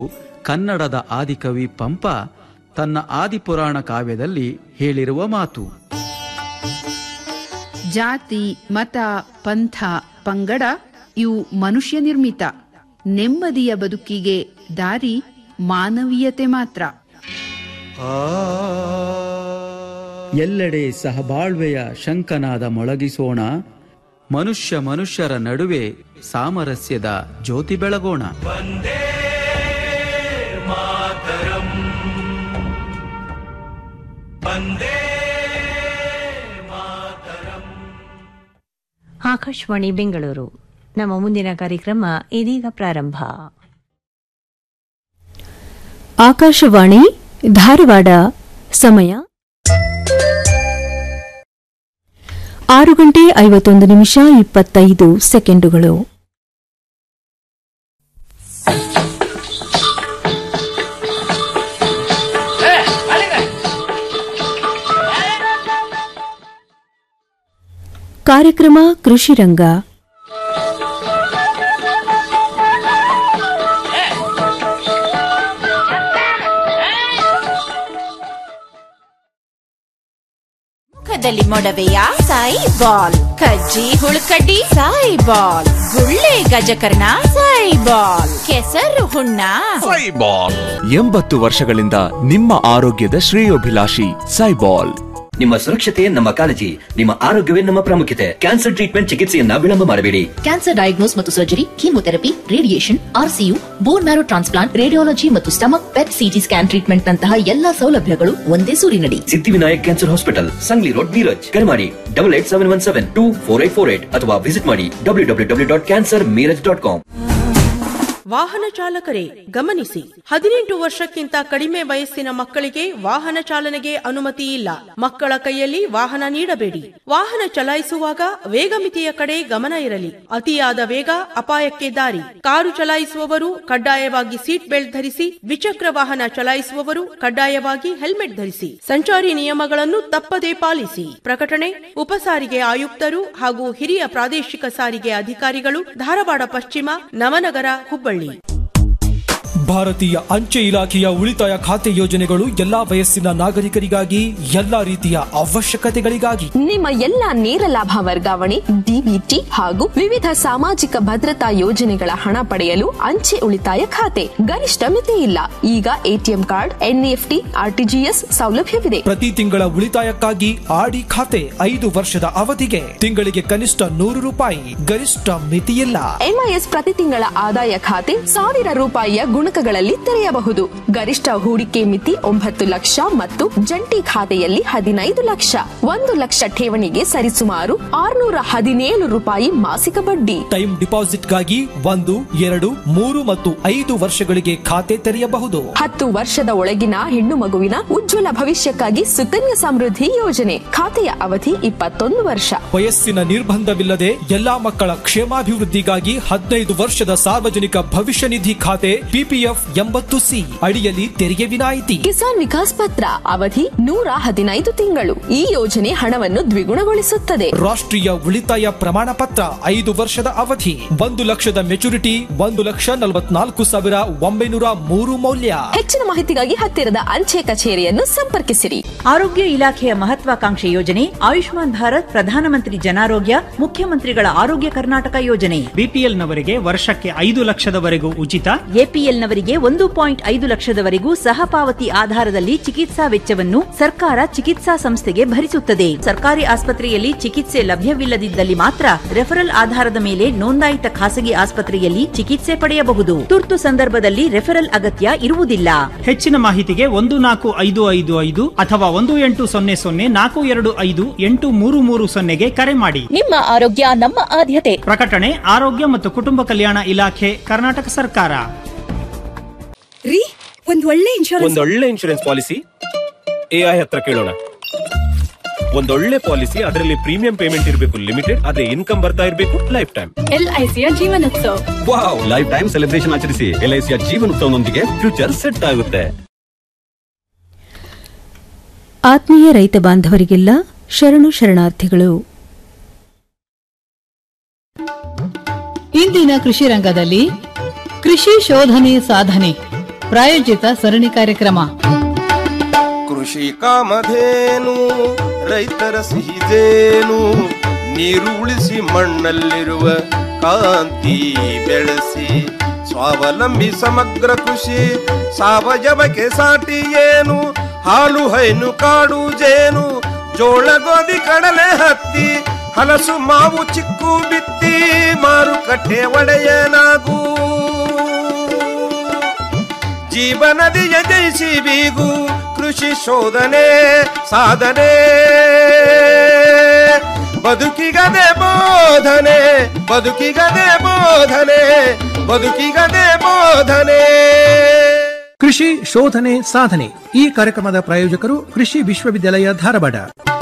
ಕನ್ನಡದ ಆದಿಕವಿ ಪಂಪ ತನ್ನ ಆದಿಪುರಾಣ ಕಾವ್ಯದಲ್ಲಿ ಹೇಳಿರುವ ಮಾತು ಜಾತಿ ಮತ ಪಂಥ ಪಂಗಡ ಇವು ಮನುಷ್ಯ ನಿರ್ಮಿತ ನೆಮ್ಮದಿಯ ಬದುಕಿಗೆ ದಾರಿ ಮಾನವೀಯತೆ ಮಾತ್ರ ಎಲ್ಲೆಡೆ ಸಹಬಾಳ್ವೆಯ ಶಂಕನಾದ ಮೊಳಗಿಸೋಣ ಮನುಷ್ಯ ಮನುಷ್ಯರ ನಡುವೆ ಸಾಮರಸ್ಯದ ಜ್ಯೋತಿ ಬೆಳಗೋಣ ಆಕಾಶವಾಣಿ ಬೆಂಗಳೂರು ನಮ್ಮ ಮುಂದಿನ ಕಾರ್ಯಕ್ರಮ ಇದೀಗ ಪ್ರಾರಂಭ ಆಕಾಶವಾಣಿ ಧಾರವಾಡ ಸಮಯ ಆರು ಗಂಟೆ ಐವತ್ತೊಂದು ನಿಮಿಷ ಇಪ್ಪತ್ತೈದು ಸೆಕೆಂಡುಗಳು ಕಾರ್ಯಕ್ರಮ ಕೃಷಿ ರಂಗ ಮುಖದಲ್ಲಿ ಮೊಡವೆಯ ಸಾಯಿ ಬಾಲ್ ಕಜ್ಜಿ ಹುಳುಕಡ್ಡಿ ಸಾಯಿ ಬಾಲ್ ಗುಳ್ಳೆ ಗಜಕರ್ಣ ಸಾಯಿ ಬಾಲ್ ಕೆಸರು ಹುಣ್ಣ ಸೈಬಾಲ್ ಎಂಬತ್ತು ವರ್ಷಗಳಿಂದ ನಿಮ್ಮ ಆರೋಗ್ಯದ ಶ್ರೇಯೋಭಿಲಾಷಿ ಸೈಬಾಲ್ ನಿಮ್ಮ ಸುರಕ್ಷತೆ ನಮ್ಮ ಕಾಳಜಿ ನಿಮ್ಮ ಆರೋಗ್ಯವೇ ನಮ್ಮ ಪ್ರಾಮುಖ್ಯತೆ ಕ್ಯಾನ್ಸರ್ ಟ್ರೀಟ್ಮೆಂಟ್ ಚಿಕಿತ್ಸೆಯನ್ನ ವಿಳಂಬ ಮಾಡಬೇಡಿ ಕ್ಯಾನ್ಸರ್ ಡಯಾಗ್ನೋಸ್ ಮತ್ತು surgery chemotherapy radiation RCU bone marrow transplant radiology ಮತ್ತು stomach PET CT scan treatment ನಂತಹ ಎಲ್ಲಾ ಸೌಲಭ್ಯಗಳು ಒಂದೇ ಸೂರಿನಡಿ Siddhivinayak cancer hospital Sangli road Miraj ಕರೆ ಮಾಡಿ double eight seven one seven two four eight four eight ಅಥವಾ ವಿಸಿಟ್ ಮಾಡಿ W W W dot cancer Miraj dot com ವಾಹನ ಚಾಲಕರೇ ಗಮನಿಸಿ ಹದಿನೆಂಟು ವರ್ಷಕ್ಕಿಂತ ಕಡಿಮೆ ವಯಸ್ಸಿನ ಮಕ್ಕಳಿಗೆ ವಾಹನ ಚಾಲನೆಗೆ ಅನುಮತಿ ಇಲ್ಲ ಮಕ್ಕಳ ಕೈಯಲ್ಲಿ ವಾಹನ ನೀಡಬೇಡಿ ವಾಹನ ಚಲಾಯಿಸುವಾಗ ವೇಗ ಮಿತಿಯ ಕಡೆ ಗಮನ ಇರಲಿ ಅತಿಯಾದ ವೇಗ ಅಪಾಯಕ್ಕೆ ದಾರಿ ಕಾರು ಚಲಾಯಿಸುವವರು ಕಡ್ಡಾಯವಾಗಿ ಸೀಟ್ ಬೆಲ್ಟ್ ಧರಿಸಿ ದ್ವಿಚಕ್ರ ವಾಹನ ಚಲಾಯಿಸುವವರು ಕಡ್ಡಾಯವಾಗಿ ಹೆಲ್ಮೆಟ್ ಧರಿಸಿ ಸಂಚಾರಿ ನಿಯಮಗಳನ್ನು ತಪ್ಪದೇ ಪಾಲಿಸಿ ಪ್ರಕಟಣೆ ಉಪಸಾರಿಗೆ ಆಯುಕ್ತರು ಹಾಗೂ ಹಿರಿಯ ಪ್ರಾದೇಶಿಕ ಸಾರಿಗೆ ಅಧಿಕಾರಿಗಳು ಧಾರವಾಡ ಪಶ್ಚಿಮ ನವನಗರ ಹುಬ್ಬಳ್ಳಿ ಭಾರತೀಯ ಅಂಚೆ ಇಲಾಖೆಯ ಉಳಿತಾಯ ಖಾತೆ ಯೋಜನೆಗಳು ಎಲ್ಲಾ ವಯಸ್ಸಿನ ನಾಗರಿಕರಿಗಾಗಿ ಎಲ್ಲಾ ರೀತಿಯ ಅವಶ್ಯಕತೆಗಳಿಗಾಗಿ ನಿಮ್ಮ ಎಲ್ಲ ನೇರ ಲಾಭ ವರ್ಗಾವಣೆ ಡಿಬಿಟಿ ಹಾಗೂ ವಿವಿಧ ಸಾಮಾಜಿಕ ಭದ್ರತಾ ಯೋಜನೆಗಳ ಹಣ ಪಡೆಯಲು ಅಂಚೆ ಉಳಿತಾಯ ಖಾತೆ ಗರಿಷ್ಠ ಮಿತಿ ಇಲ್ಲ ಈಗ ಎಟಿಎಂ ಕಾರ್ಡ್ ಎನ್ಇಎಫ್ಟಿ ಆರ್ಟಿಜಿಎಸ್ ಸೌಲಭ್ಯವಿದೆ ಪ್ರತಿ ತಿಂಗಳ ಉಳಿತಾಯಕ್ಕಾಗಿ ಆಡಿ ಖಾತೆ ಐದು ವರ್ಷದ ಅವಧಿಗೆ ತಿಂಗಳಿಗೆ ಕನಿಷ್ಠ ನೂರು ರೂಪಾಯಿ ಗರಿಷ್ಠ ಮಿತಿಯಿಲ್ಲ ಎಂಐಎಸ್ ಪ್ರತಿ ತಿಂಗಳ ಆದಾಯ ಖಾತೆ ಸಾವಿರ ರೂಪಾಯಿಯ ಗುಣಕಗಳಲ್ಲಿ ತೆರೆಯಬಹುದು ಗರಿಷ್ಠ ಹೂಡಿಕೆ ಮಿತಿ ಒಂಬತ್ತು ಲಕ್ಷ ಮತ್ತು ಜಂಟಿ ಖಾತೆಯಲ್ಲಿ ಹದಿನೈದು ಲಕ್ಷ ಒಂದು ಲಕ್ಷ ಠೇವಣಿಗೆ ಸರಿಸುಮಾರು ಆರುನೂರ ಹದಿನೇಳು ರೂಪಾಯಿ ಮಾಸಿಕ ಬಡ್ಡಿ ಟೈಮ್ ಡಿಪಾಸಿಟ್ಗಾಗಿ ಒಂದು ಎರಡು ಮೂರು ಮತ್ತು ಐದು ವರ್ಷಗಳಿಗೆ ಖಾತೆ ತೆರೆಯಬಹುದು ಹತ್ತು ವರ್ಷದ ಒಳಗಿನ ಹೆಣ್ಣು ಮಗುವಿನ ಉಜ್ವಲ ಭವಿಷ್ಯಕ್ಕಾಗಿ ಸುಕನ್ಯಾ ಸಮೃದ್ಧಿ ಯೋಜನೆ ಖಾತೆಯ ಅವಧಿ ಇಪ್ಪತ್ತೊಂದು ವರ್ಷ ವಯಸ್ಸಿನ ನಿರ್ಬಂಧವಿಲ್ಲದೆ ಎಲ್ಲಾ ಮಕ್ಕಳ ಕ್ಷೇಮಾಭಿವೃದ್ಧಿಗಾಗಿ ಹದಿನೈದು ವರ್ಷದ ಸಾರ್ವಜನಿಕ ಭವಿಷ್ಯ ನಿಧಿ ಖಾತೆ ಪಿಪಿಎಫ್ ಎಂಬತ್ತು ಸಿ ಅಡಿಯಲ್ಲಿ ತೆರಿಗೆ ವಿನಾಯಿತಿ ಕಿಸಾನ್ ವಿಕಾಸ್ ಪತ್ರ ಅವಧಿ ನೂರ ಹದಿನೈದು ತಿಂಗಳು ಈ ಯೋಜನೆ ಹಣವನ್ನು ದ್ವಿಗುಣಗೊಳಿಸುತ್ತದೆ ರಾಷ್ಟ್ರೀಯ ಉಳಿತಾಯ ಪ್ರಮಾಣ ಪತ್ರ ಐದು ವರ್ಷದ ಅವಧಿ ಒಂದು ಲಕ್ಷದ ಮೆಚುರಿಟಿ ಒಂದು ಲಕ್ಷ ನಲವತ್ನಾಲ್ಕು ಸಾವಿರ ಒಂಬೈನೂರ ಮೂರು ಮೌಲ್ಯ ಹೆಚ್ಚಿನ ಮಾಹಿತಿಗಾಗಿ ಹತ್ತಿರದ ಅಂಚೆ ಕಚೇರಿಯನ್ನು ಸಂಪರ್ಕಿಸಿರಿ ಆರೋಗ್ಯ ಇಲಾಖೆಯ ಮಹತ್ವಾಕಾಂಕ್ಷೆ ಯೋಜನೆ ಆಯುಷ್ಮಾನ್ ಭಾರತ್ ಪ್ರಧಾನಮಂತ್ರಿ ಜನಾರೋಗ್ಯ ಮುಖ್ಯಮಂತ್ರಿಗಳ ಆರೋಗ್ಯ ಕರ್ನಾಟಕ ಯೋಜನೆ ಬಿಪಿಎಲ್ನವರಿಗೆ ವರ್ಷಕ್ಕೆ ಐದು ಲಕ್ಷದವರೆಗೂ ಉಚಿತ ಎಪಿಎಲ್ನವರಿಗೆ ಒಂದು ಪಾಯಿಂಟ್ ಐದು ಲಕ್ಷದವರೆಗೂ ಸಹ ಪಾವತಿ ಆಧಾರದಲ್ಲಿ ಚಿಕಿತ್ಸಾ ವೆಚ್ಚವನ್ನು ಸರ್ಕಾರ ಚಿಕಿತ್ಸಾ ಸಂಸ್ಥೆಗೆ ಭರಿಸುತ್ತದೆ ಸರ್ಕಾರಿ ಆಸ್ಪತ್ರೆಯಲ್ಲಿ ಚಿಕಿತ್ಸೆ ಲಭ್ಯವಿಲ್ಲದಿದ್ದಲ್ಲಿ ಮಾತ್ರ ರೆಫರಲ್ ಆಧಾರದ ಮೇಲೆ ನೋಂದಾಯಿತ ಖಾಸಗಿ ಆಸ್ಪತ್ರೆಯಲ್ಲಿ ಚಿಕಿತ್ಸೆ ಪಡೆಯಬಹುದು ತುರ್ತು ಸಂದರ್ಭದಲ್ಲಿ ರೆಫರಲ್ ಅಗತ್ಯ ಇರುವುದಿಲ್ಲ ಹೆಚ್ಚಿನ ಮಾಹಿತಿಗೆ ಒಂದು ನಾಲ್ಕು ಐದು ಐದು ಐದು ಅಥವಾ ಒಂದು ಎಂಟು ಸೊನ್ನೆ ಸೊನ್ನೆ ನಾಲ್ಕು ಎರಡು ಐದು ಎಂಟು ಮೂರು ಮೂರು ಸೊನ್ನೆಗೆ ಕರೆ ಮಾಡಿ ನಿಮ್ಮ ಆರೋಗ್ಯ ನಮ್ಮ ಆದ್ಯತೆ ಪ್ರಕಟಣೆ ಆರೋಗ್ಯ ಮತ್ತು ಕುಟುಂಬ ಕಲ್ಯಾಣ ಇಲಾಖೆ ಕರ್ನಾಟಕ ಸರ್ಕಾರ ರೀ ಒಂದ್ ಒಳ್ಳೆ ಇನ್ಶೂರೆನ್ಸ್ ಒಂದೊಳ್ಳೆ ಇನ್ಶೂರೆನ್ಸ್ ಪಾಲಿಸಿ ಎಐ ಹತ್ರ ಕೇಳೋಣ ಒಂದೊಳ್ಳೆ ಪಾಲಿಸಿ ಅದರಲ್ಲಿ ಪ್ರೀಮಿಯಂ ಪೇಮೆಂಟ್ ಇರಬೇಕು ಲಿಮಿಟೆಡ್ ಅದೇ ಇನ್ಕಮ್ ಬರ್ತಾ ಇರಬೇಕು ಲೈಫ್ ಟೈಮ್ ಎಲ್ಐಸಿಯ Jeevan Utsav wow life time celebration ಆಚರಿಸಿ ಎಲ್ಐಸಿಯ ಜೀವನೋತ್ಸವನೊಂದಿಗೆ ಫ್ಯೂಚರ್ ಸೆಟ್ ಆಗುತ್ತೆ ಆತ್ಮೀಯ ರೈತ ಬಾಂಧವರಿಗೆಲ್ಲ ಶರಣು ಶರಣಾರ್ಥಿಗಳು ಇಂದಿನ ಕೃಷಿ ರಂಗದಲ್ಲಿ ಕೃಷಿ ಶೋಧನೆ ಸಾಧನೆ ಪ್ರಾಯೋಜಿತ ಸರಣಿ ಕಾರ್ಯಕ್ರಮ ಕೃಷಿ ಕಾಮಧೇನು ರೈತರ ಸಿಹಿದೇನು ನೀರು ಉಳಿಸಿ ಮಣ್ಣಲ್ಲಿರುವ ಕಾಂತಿ ಬೆಳೆಸಿ ಸ್ವಾವಲಂಬಿ ಸಮಗ್ರ ಕೃಷಿ ಸಾವಯವಕ್ಕೆ ಸಾಟಿ ಏನು ಹಾಲು ಹೈನು ಕಾಡು ಜೇನು ಜೋಳ ಗೋಧಿ ಕಡಲೆ ಹತ್ತಿ ಹಲಸು ಮಾವು ಚಿಕ್ಕು ಬಿತ್ತಿ ಮಾರುಕಟ್ಟೆ ಒಡೆಯನಾಗೂ ಜೀವನದಿಯ ಜಯಿಸಿ ಬೀಗು ಕೃಷಿ ಶೋಧನೆ ಸಾಧನೆ ಬದುಕಿಗದೆ ಬೋಧನೆ ಬದುಕಿಗದೆ ಬೋಧನೆ ಬದುಕಿಗದೆ ಬೋಧನೆ ಕೃಷಿ ಶೋಧನೆ ಸಾಧನೆ ಈ ಕಾರ್ಯಕ್ರಮದ ಪ್ರಾಯೋಜಕರು ಕೃಷಿ ವಿಶ್ವವಿದ್ಯಾಲಯ ಧಾರವಾಡ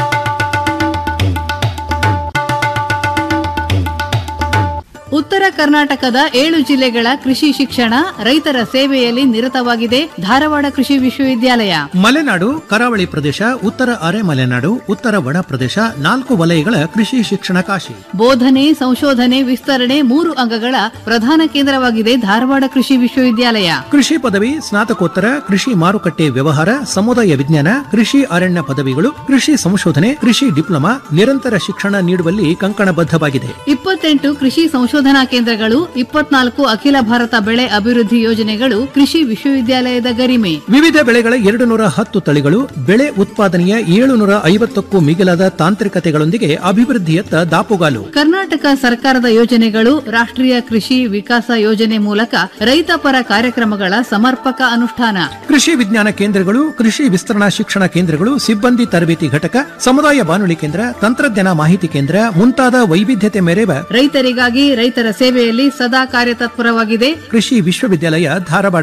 ಉತ್ತರ ಕರ್ನಾಟಕದ ಏಳು ಜಿಲ್ಲೆಗಳ ಕೃಷಿ ಶಿಕ್ಷಣ ರೈತರ ಸೇವೆಯಲ್ಲಿ ನಿರತವಾಗಿದೆ ಧಾರವಾಡ ಕೃಷಿ ವಿಶ್ವವಿದ್ಯಾಲಯ ಮಲೆನಾಡು ಕರಾವಳಿ ಪ್ರದೇಶ ಉತ್ತರ ಅರೆ ಮಲೆನಾಡು ಉತ್ತರ ಒಣ ಪ್ರದೇಶ ನಾಲ್ಕು ವಲಯಗಳ ಕೃಷಿ ಶಿಕ್ಷಣ ಕಾಶಿ ಬೋಧನೆ ಸಂಶೋಧನೆ ವಿಸ್ತರಣೆ ಮೂರು ಅಂಗಗಳ ಪ್ರಧಾನ ಕೇಂದ್ರವಾಗಿದೆ ಧಾರವಾಡ ಕೃಷಿ ವಿಶ್ವವಿದ್ಯಾಲಯ ಕೃಷಿ ಪದವಿ ಸ್ನಾತಕೋತ್ತರ ಕೃಷಿ ಮಾರುಕಟ್ಟೆ ವ್ಯವಹಾರ ಸಮುದಾಯ ವಿಜ್ಞಾನ ಕೃಷಿ ಅರಣ್ಯ ಪದವಿಗಳು ಕೃಷಿ ಸಂಶೋಧನೆ ಕೃಷಿ ಡಿಪ್ಲೊಮಾ ನಿರಂತರ ಶಿಕ್ಷಣ ನೀಡುವಲ್ಲಿ ಕಂಕಣಬದ್ಧವಾಗಿದೆ ಇಪ್ಪತ್ತೆಂಟು ಕೃಷಿ ಸಂಶೋಧನಾ ಕೇಂದ್ರಗಳು ಇಪ್ಪತ್ನಾಲ್ಕು ಅಖಿಲ ಭಾರತ ಬೆಳೆ ಅಭಿವೃದ್ಧಿ ಯೋಜನೆಗಳು ಕೃಷಿ ವಿಶ್ವವಿದ್ಯಾಲಯದ ಗರಿಮೆ ವಿವಿಧ ಬೆಳೆಗಳ ಎರಡು ನೂರ ಹತ್ತು ತಳಿಗಳು ಬೆಳೆ ಉತ್ಪಾದನೆಯ ಏಳುನೂರ ಐವತ್ತಕ್ಕೂ ಮಿಗಿಲಾದ ತಾಂತ್ರಿಕತೆಗಳೊಂದಿಗೆ ಅಭಿವೃದ್ಧಿಯತ್ತ ದಾಪುಗಾಲು ಕರ್ನಾಟಕ ಸರ್ಕಾರದ ಯೋಜನೆಗಳು ರಾಷ್ಟ್ರೀಯ ಕೃಷಿ ವಿಕಾಸ ಯೋಜನೆ ಮೂಲಕ ರೈತ ಪರ ಕಾರ್ಯಕ್ರಮಗಳ ಸಮರ್ಪಕ ಅನುಷ್ಠಾನ ಕೃಷಿ ವಿಜ್ಞಾನ ಕೇಂದ್ರಗಳು ಕೃಷಿ ವಿಸ್ತರಣಾ ಶಿಕ್ಷಣ ಕೇಂದ್ರಗಳು ಸಿಬ್ಬಂದಿ ತರಬೇತಿ ಘಟಕ ಸಮುದಾಯ ಬಾನುಲಿ ಕೇಂದ್ರ ತಂತ್ರಜ್ಞಾನ ಮಾಹಿತಿ ಕೇಂದ್ರ ಮುಂತಾದ ವೈವಿಧ್ಯತೆ ಮೆರೆವ ರೈತರಿಗಾಗಿ ರೈತರ ಸೇವೆಯಲ್ಲಿ ಸದಾ ಕಾರ್ಯತತ್ಪರವಾಗಿದೆ ಕೃಷಿ ವಿಶ್ವವಿದ್ಯಾಲಯ ಧಾರವಾಡ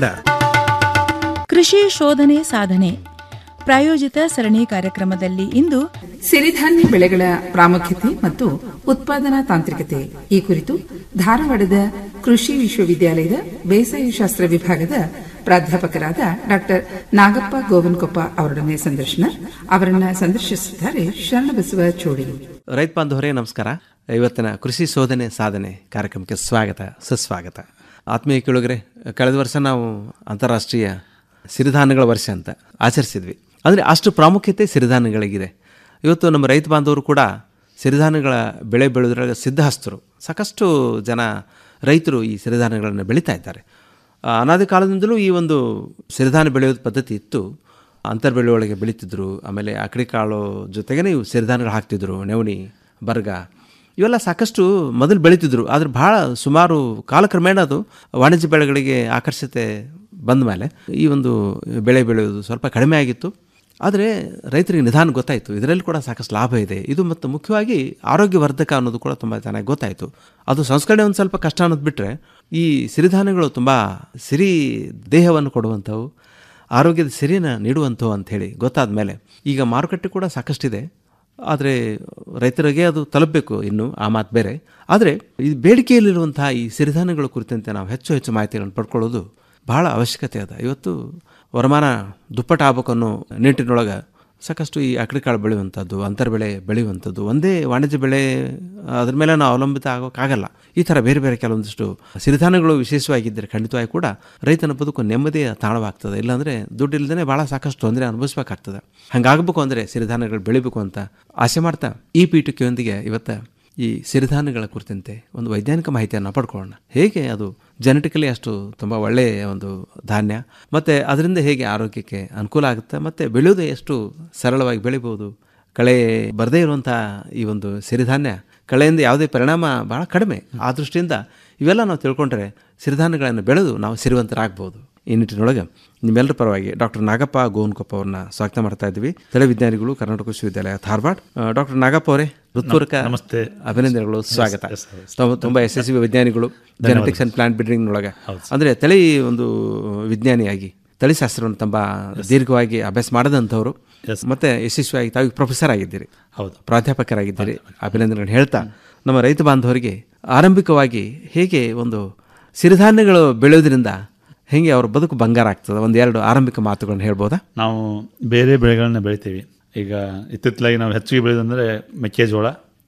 ಕೃಷಿ ಶೋಧನೆ ಸಾಧನೆ ಪ್ರಾಯೋಜಿತ ಸರಣಿ ಕಾರ್ಯಕ್ರಮದಲ್ಲಿ ಇಂದು ಸಿರಿಧಾನ್ಯ ಬೆಳೆಗಳ ಪ್ರಾಮುಖ್ಯತೆ ಮತ್ತು ಉತ್ಪಾದನಾ ತಾಂತ್ರಿಕತೆ ಈ ಕುರಿತು ಧಾರವಾಡದ ಕೃಷಿ ವಿಶ್ವವಿದ್ಯಾಲಯದ ಬೇಸಾಯ ಶಾಸ್ತ್ರ ವಿಭಾಗದ ಪ್ರಾಧ್ಯಾಪಕರಾದ ಡಾಕ್ಟರ್ ನಾಗಪ್ಪ ಗೋವನ್ಕೊಪ್ಪ ಅವರೊಡನೆ ಸಂದರ್ಶನ ಅವರನ್ನ ಸಂದರ್ಶಿಸುತ್ತಾರೆ ಶರಣಬಸವ ಚೋಡಿ ರೈತ ಬಾಂಧವರೇ ನಮಸ್ಕಾರ ಇವತ್ತಿನ ಕೃಷಿ ಶೋಧನೆ ಸಾಧನೆ ಕಾರ್ಯಕ್ರಮಕ್ಕೆ ಸ್ವಾಗತ ಸುಸ್ವಾಗತ ಆತ್ಮೀಯ ಕೇಳುಗರೆ ಕಳೆದ ವರ್ಷ ನಾವು ಅಂತಾರಾಷ್ಟ್ರೀಯ ಸಿರಿಧಾನ್ಯಗಳ ವರ್ಷ ಅಂತ ಆಚರಿಸಿದ್ವಿ ಅಂದರೆ ಅಷ್ಟು ಪ್ರಾಮುಖ್ಯತೆ ಸಿರಿಧಾನ್ಯಗಳಿಗಿದೆ ಇವತ್ತು ನಮ್ಮ ರೈತ ಬಾಂಧವರು ಕೂಡ ಸಿರಿಧಾನ್ಯಗಳ ಬೆಳೆ ಬೆಳೆದ್ರಾಗ ಸಿದ್ಧಹಸ್ತರು ಸಾಕಷ್ಟು ಜನ ರೈತರು ಈ ಸಿರಿಧಾನ್ಯಗಳನ್ನು ಬೆಳೀತಾ ಇದ್ದಾರೆ ಆ, ಅನಾದಿ ಕಾಲದಿಂದಲೂ ಈ ಒಂದು ಸಿರಿಧಾನ್ಯ ಬೆಳೆಯೋದು ಪದ್ಧತಿ ಇತ್ತು ಅಂತರ್ಬೆಳೆ ಒಳಗೆ ಬೆಳೀತಿದ್ರು ಆಮೇಲೆ ಅಕಡಿ ಕಾಳು ಜೊತೆಗೇ ಇವು ಸಿರಿಧಾನ್ಯಗಳು ಹಾಕ್ತಿದ್ರು ನವಣಿ ಬರ್ಗ ಇವೆಲ್ಲ ಸಾಕಷ್ಟು ಮೊದಲು ಬೆಳೀತಿದ್ರು ಆದರೆ ಭಾಳ ಸುಮಾರು ಕಾಲಕ್ರಮೇಣ ಅದು ವಾಣಿಜ್ಯ ಬೆಳೆಗಳಿಗೆ ಆಕರ್ಷತೆ ಬಂದ ಮೇಲೆ ಈ ಒಂದು ಬೆಳೆ ಬೆಳೆಯೋದು ಸ್ವಲ್ಪ ಕಡಿಮೆ ಆಗಿತ್ತು ಆದರೆ ರೈತರಿಗೆ ನಿಧಾನ ಗೊತ್ತಾಯಿತು ಇದರಲ್ಲಿ ಕೂಡ ಸಾಕಷ್ಟು ಲಾಭ ಇದೆ ಇದು ಮತ್ತು ಮುಖ್ಯವಾಗಿ ಆರೋಗ್ಯವರ್ಧಕ ಅನ್ನೋದು ಕೂಡ ತುಂಬ ಚೆನ್ನಾಗಿ ಗೊತ್ತಾಯಿತು ಅದು ಸಂಸ್ಕರಣೆ ಒಂದು ಸ್ವಲ್ಪ ಕಷ್ಟ ಅನ್ನೋದು ಬಿಟ್ಟರೆ ಈ ಸಿರಿಧಾನ್ಯಗಳು ತುಂಬ ಸಿರಿ ದೇಹವನ್ನು ಕೊಡುವಂಥವು ಆರೋಗ್ಯದ ಸಿರಿನ ನೀಡುವಂಥವು ಅಂಥೇಳಿ ಗೊತ್ತಾದ ಮೇಲೆ ಈಗ ಮಾರುಕಟ್ಟೆ ಕೂಡ ಸಾಕಷ್ಟಿದೆ ಆದರೆ ರೈತರಿಗೆ ಅದು ತಲುಪಬೇಕು ಇನ್ನು ಆ ಮಾತು ಬೇರೆ ಆದರೆ ಈ ಬೇಡಿಕೆಯಲ್ಲಿರುವಂತಹ ಈ ಸಿರಿಧಾನ್ಯಗಳ ಕುರಿತಂತೆ ನಾವು ಹೆಚ್ಚು ಹೆಚ್ಚು ಮಾಹಿತಿಗಳನ್ನು ಪಡ್ಕೊಳ್ಳೋದು ಬಹಳ ಅವಶ್ಯಕತೆ ಅದ ಇವತ್ತು ವರಮಾನ ದುಪ್ಪಟ್ಟು ಆಗ್ಬೇಕು ಅನ್ನೋ ನಿಟ್ಟಿನೊಳಗೆ ಸಾಕಷ್ಟು ಈ ಅಕಡಿ ಕಾಳು ಬೆಳೆಯುವಂಥದ್ದು ಅಂತರ್ಬೆಳೆ ಬೆಳೆಯುವಂಥದ್ದು ಒಂದೇ ವಾಣಿಜ್ಯ ಬೆಳೆ ಅದ್ರ ಮೇಲೆ ನಾವು ಅವಲಂಬಿತ ಆಗೋಕ್ಕಾಗಲ್ಲ ಈ ಥರ ಬೇರೆ ಬೇರೆ ಕೆಲವೊಂದಿಷ್ಟು ಸಿರಿಧಾನ್ಯಗಳು ವಿಶೇಷವಾಗಿದ್ದರೆ ಖಂಡಿತವಾಗಿ ಕೂಡ ರೈತನ ಬದುಕು ನೆಮ್ಮದಿಯ ತಾಣವಾಗ್ತದೆ ಇಲ್ಲಾಂದರೆ ದುಡ್ಡು ಇಲ್ಲದೇ ಭಾಳ ಸಾಕಷ್ಟು ತೊಂದರೆ ಅನುಭವಿಸ್ಬೇಕಾಗ್ತದೆ ಹಂಗಾಗಬೇಕು ಅಂದರೆ ಸಿರಿಧಾನ್ಯಗಳು ಬೆಳಿಬೇಕು ಅಂತ ಆಸೆ ಮಾಡ್ತಾ ಈ ಪೀಠಿಕೆಯೊಂದಿಗೆ ಇವತ್ತು ಈ ಸಿರಿಧಾನ್ಯಗಳ ಕುರಿತಂತೆ ಒಂದು ವೈಜ್ಞಾನಿಕ ಮಾಹಿತಿಯನ್ನು ಪಡ್ಕೊಳ್ಳೋಣ ಹೇಗೆ ಅದು ಜೆನೆಟಿಕಲಿ ಅಷ್ಟು ತುಂಬ ಒಳ್ಳೆಯ ಒಂದು ಧಾನ್ಯ ಮತ್ತು ಅದರಿಂದ ಹೇಗೆ ಆರೋಗ್ಯಕ್ಕೆ ಅನುಕೂಲ ಆಗುತ್ತೆ ಮತ್ತು ಬೆಳೆಯೋದು ಎಷ್ಟು ಸರಳವಾಗಿ ಬೆಳಿಬೋದು ಕಳೆ ಬರದೇ ಇರುವಂಥ ಈ ಒಂದು ಸಿರಿಧಾನ್ಯ ಕಳೆಯಿಂದ ಯಾವುದೇ ಪರಿಣಾಮ ಭಾಳ ಕಡಿಮೆ ಆ ದೃಷ್ಟಿಯಿಂದ ಇವೆಲ್ಲ ನಾವು ತಿಳ್ಕೊಂಡ್ರೆ ಸಿರಿಧಾನ್ಯಗಳನ್ನು ಬೆಳೆದು ನಾವು ಸಿರಿವಂತರಾಗ್ಬೋದು ಈ ನಿಟ್ಟಿನೊಳಗೆ ನಿಮ್ಮೆಲ್ಲರ ಪರವಾಗಿ ಡಾಕ್ಟರ್ ನಾಗಪ್ಪ ಗೋವನ್ಕೊಪ್ಪ ಅವ್ರನ್ನ ಸ್ವಾಗತ ಮಾಡ್ತಾ ಇದ್ವಿ ತಲೆ ವಿಜ್ಞಾನಿಗಳು ಕರ್ನಾಟಕ ವಿಶ್ವವಿದ್ಯಾಲಯ ಧಾರವಾಡ ಡಾಕ್ಟರ್ ನಾಗಪ್ಪ ಅವರೇ ಹೃತ್ಪೂರ್ವಕ ನಮಸ್ತೆ. ಅಭಿನಂದನೆಗಳು ಸ್ವಾಗತ Yes, yes, yes. ತಾವು ತುಂಬ ಯಶಸ್ವಿ ವಿಜ್ಞಾನಿಗಳು ಧನ್ಯವಾದ. ಜೆನೆಟಿಕ್ಸ್ ಅಂಡ್ ಪ್ಲಾಂಟ್ ಬಿಲ್ಡಿಂಗ್ ಒಳಗೆ ಅಂದರೆ ತಳಿ ಒಂದು ವಿಜ್ಞಾನಿಯಾಗಿ ತಳಿಶಾಸ್ತ್ರವನ್ನು ತುಂಬ ದೀರ್ಘವಾಗಿ ಅಭ್ಯಾಸ ಮಾಡದಂಥವ್ರು ಮತ್ತೆ ಯಶಸ್ವಿಯಾಗಿ ತಾವು ಪ್ರೊಫೆಸರ್ ಆಗಿದ್ದೀರಿ ಹೌದು. ಪ್ರಾಧ್ಯಾಪಕರಾಗಿದ್ದೀರಿ ಅಭಿನಂದನೆಗಳನ್ನು ಹೇಳ್ತಾ ನಮ್ಮ ರೈತ ಬಾಂಧವರಿಗೆ ಆರಂಭಿಕವಾಗಿ ಹೇಗೆ ಒಂದು ಸಿರಿಧಾನ್ಯಗಳು ಬೆಳೆಯೋದ್ರಿಂದ ಹೇಗೆ ಅವ್ರ ಬದುಕು ಬಂಗಾರ ಆಗ್ತದೆ ಒಂದೆರಡು ಆರಂಭಿಕ ಮಾತುಗಳನ್ನು ಹೇಳ್ಬೋದಾ ನಾವು ಬೇರೆ ಬೆಳೆಗಳನ್ನ ಬೆಳಿತೀವಿ ಈಗ ಇತ್ತಿತ್ತಲಾಗಿ ನಾವು ಹೆಚ್ಚಿಗೆ ಬೆಳೆಯೋದಂದರೆ ಮೆಕ್ಕೆಜೋಳ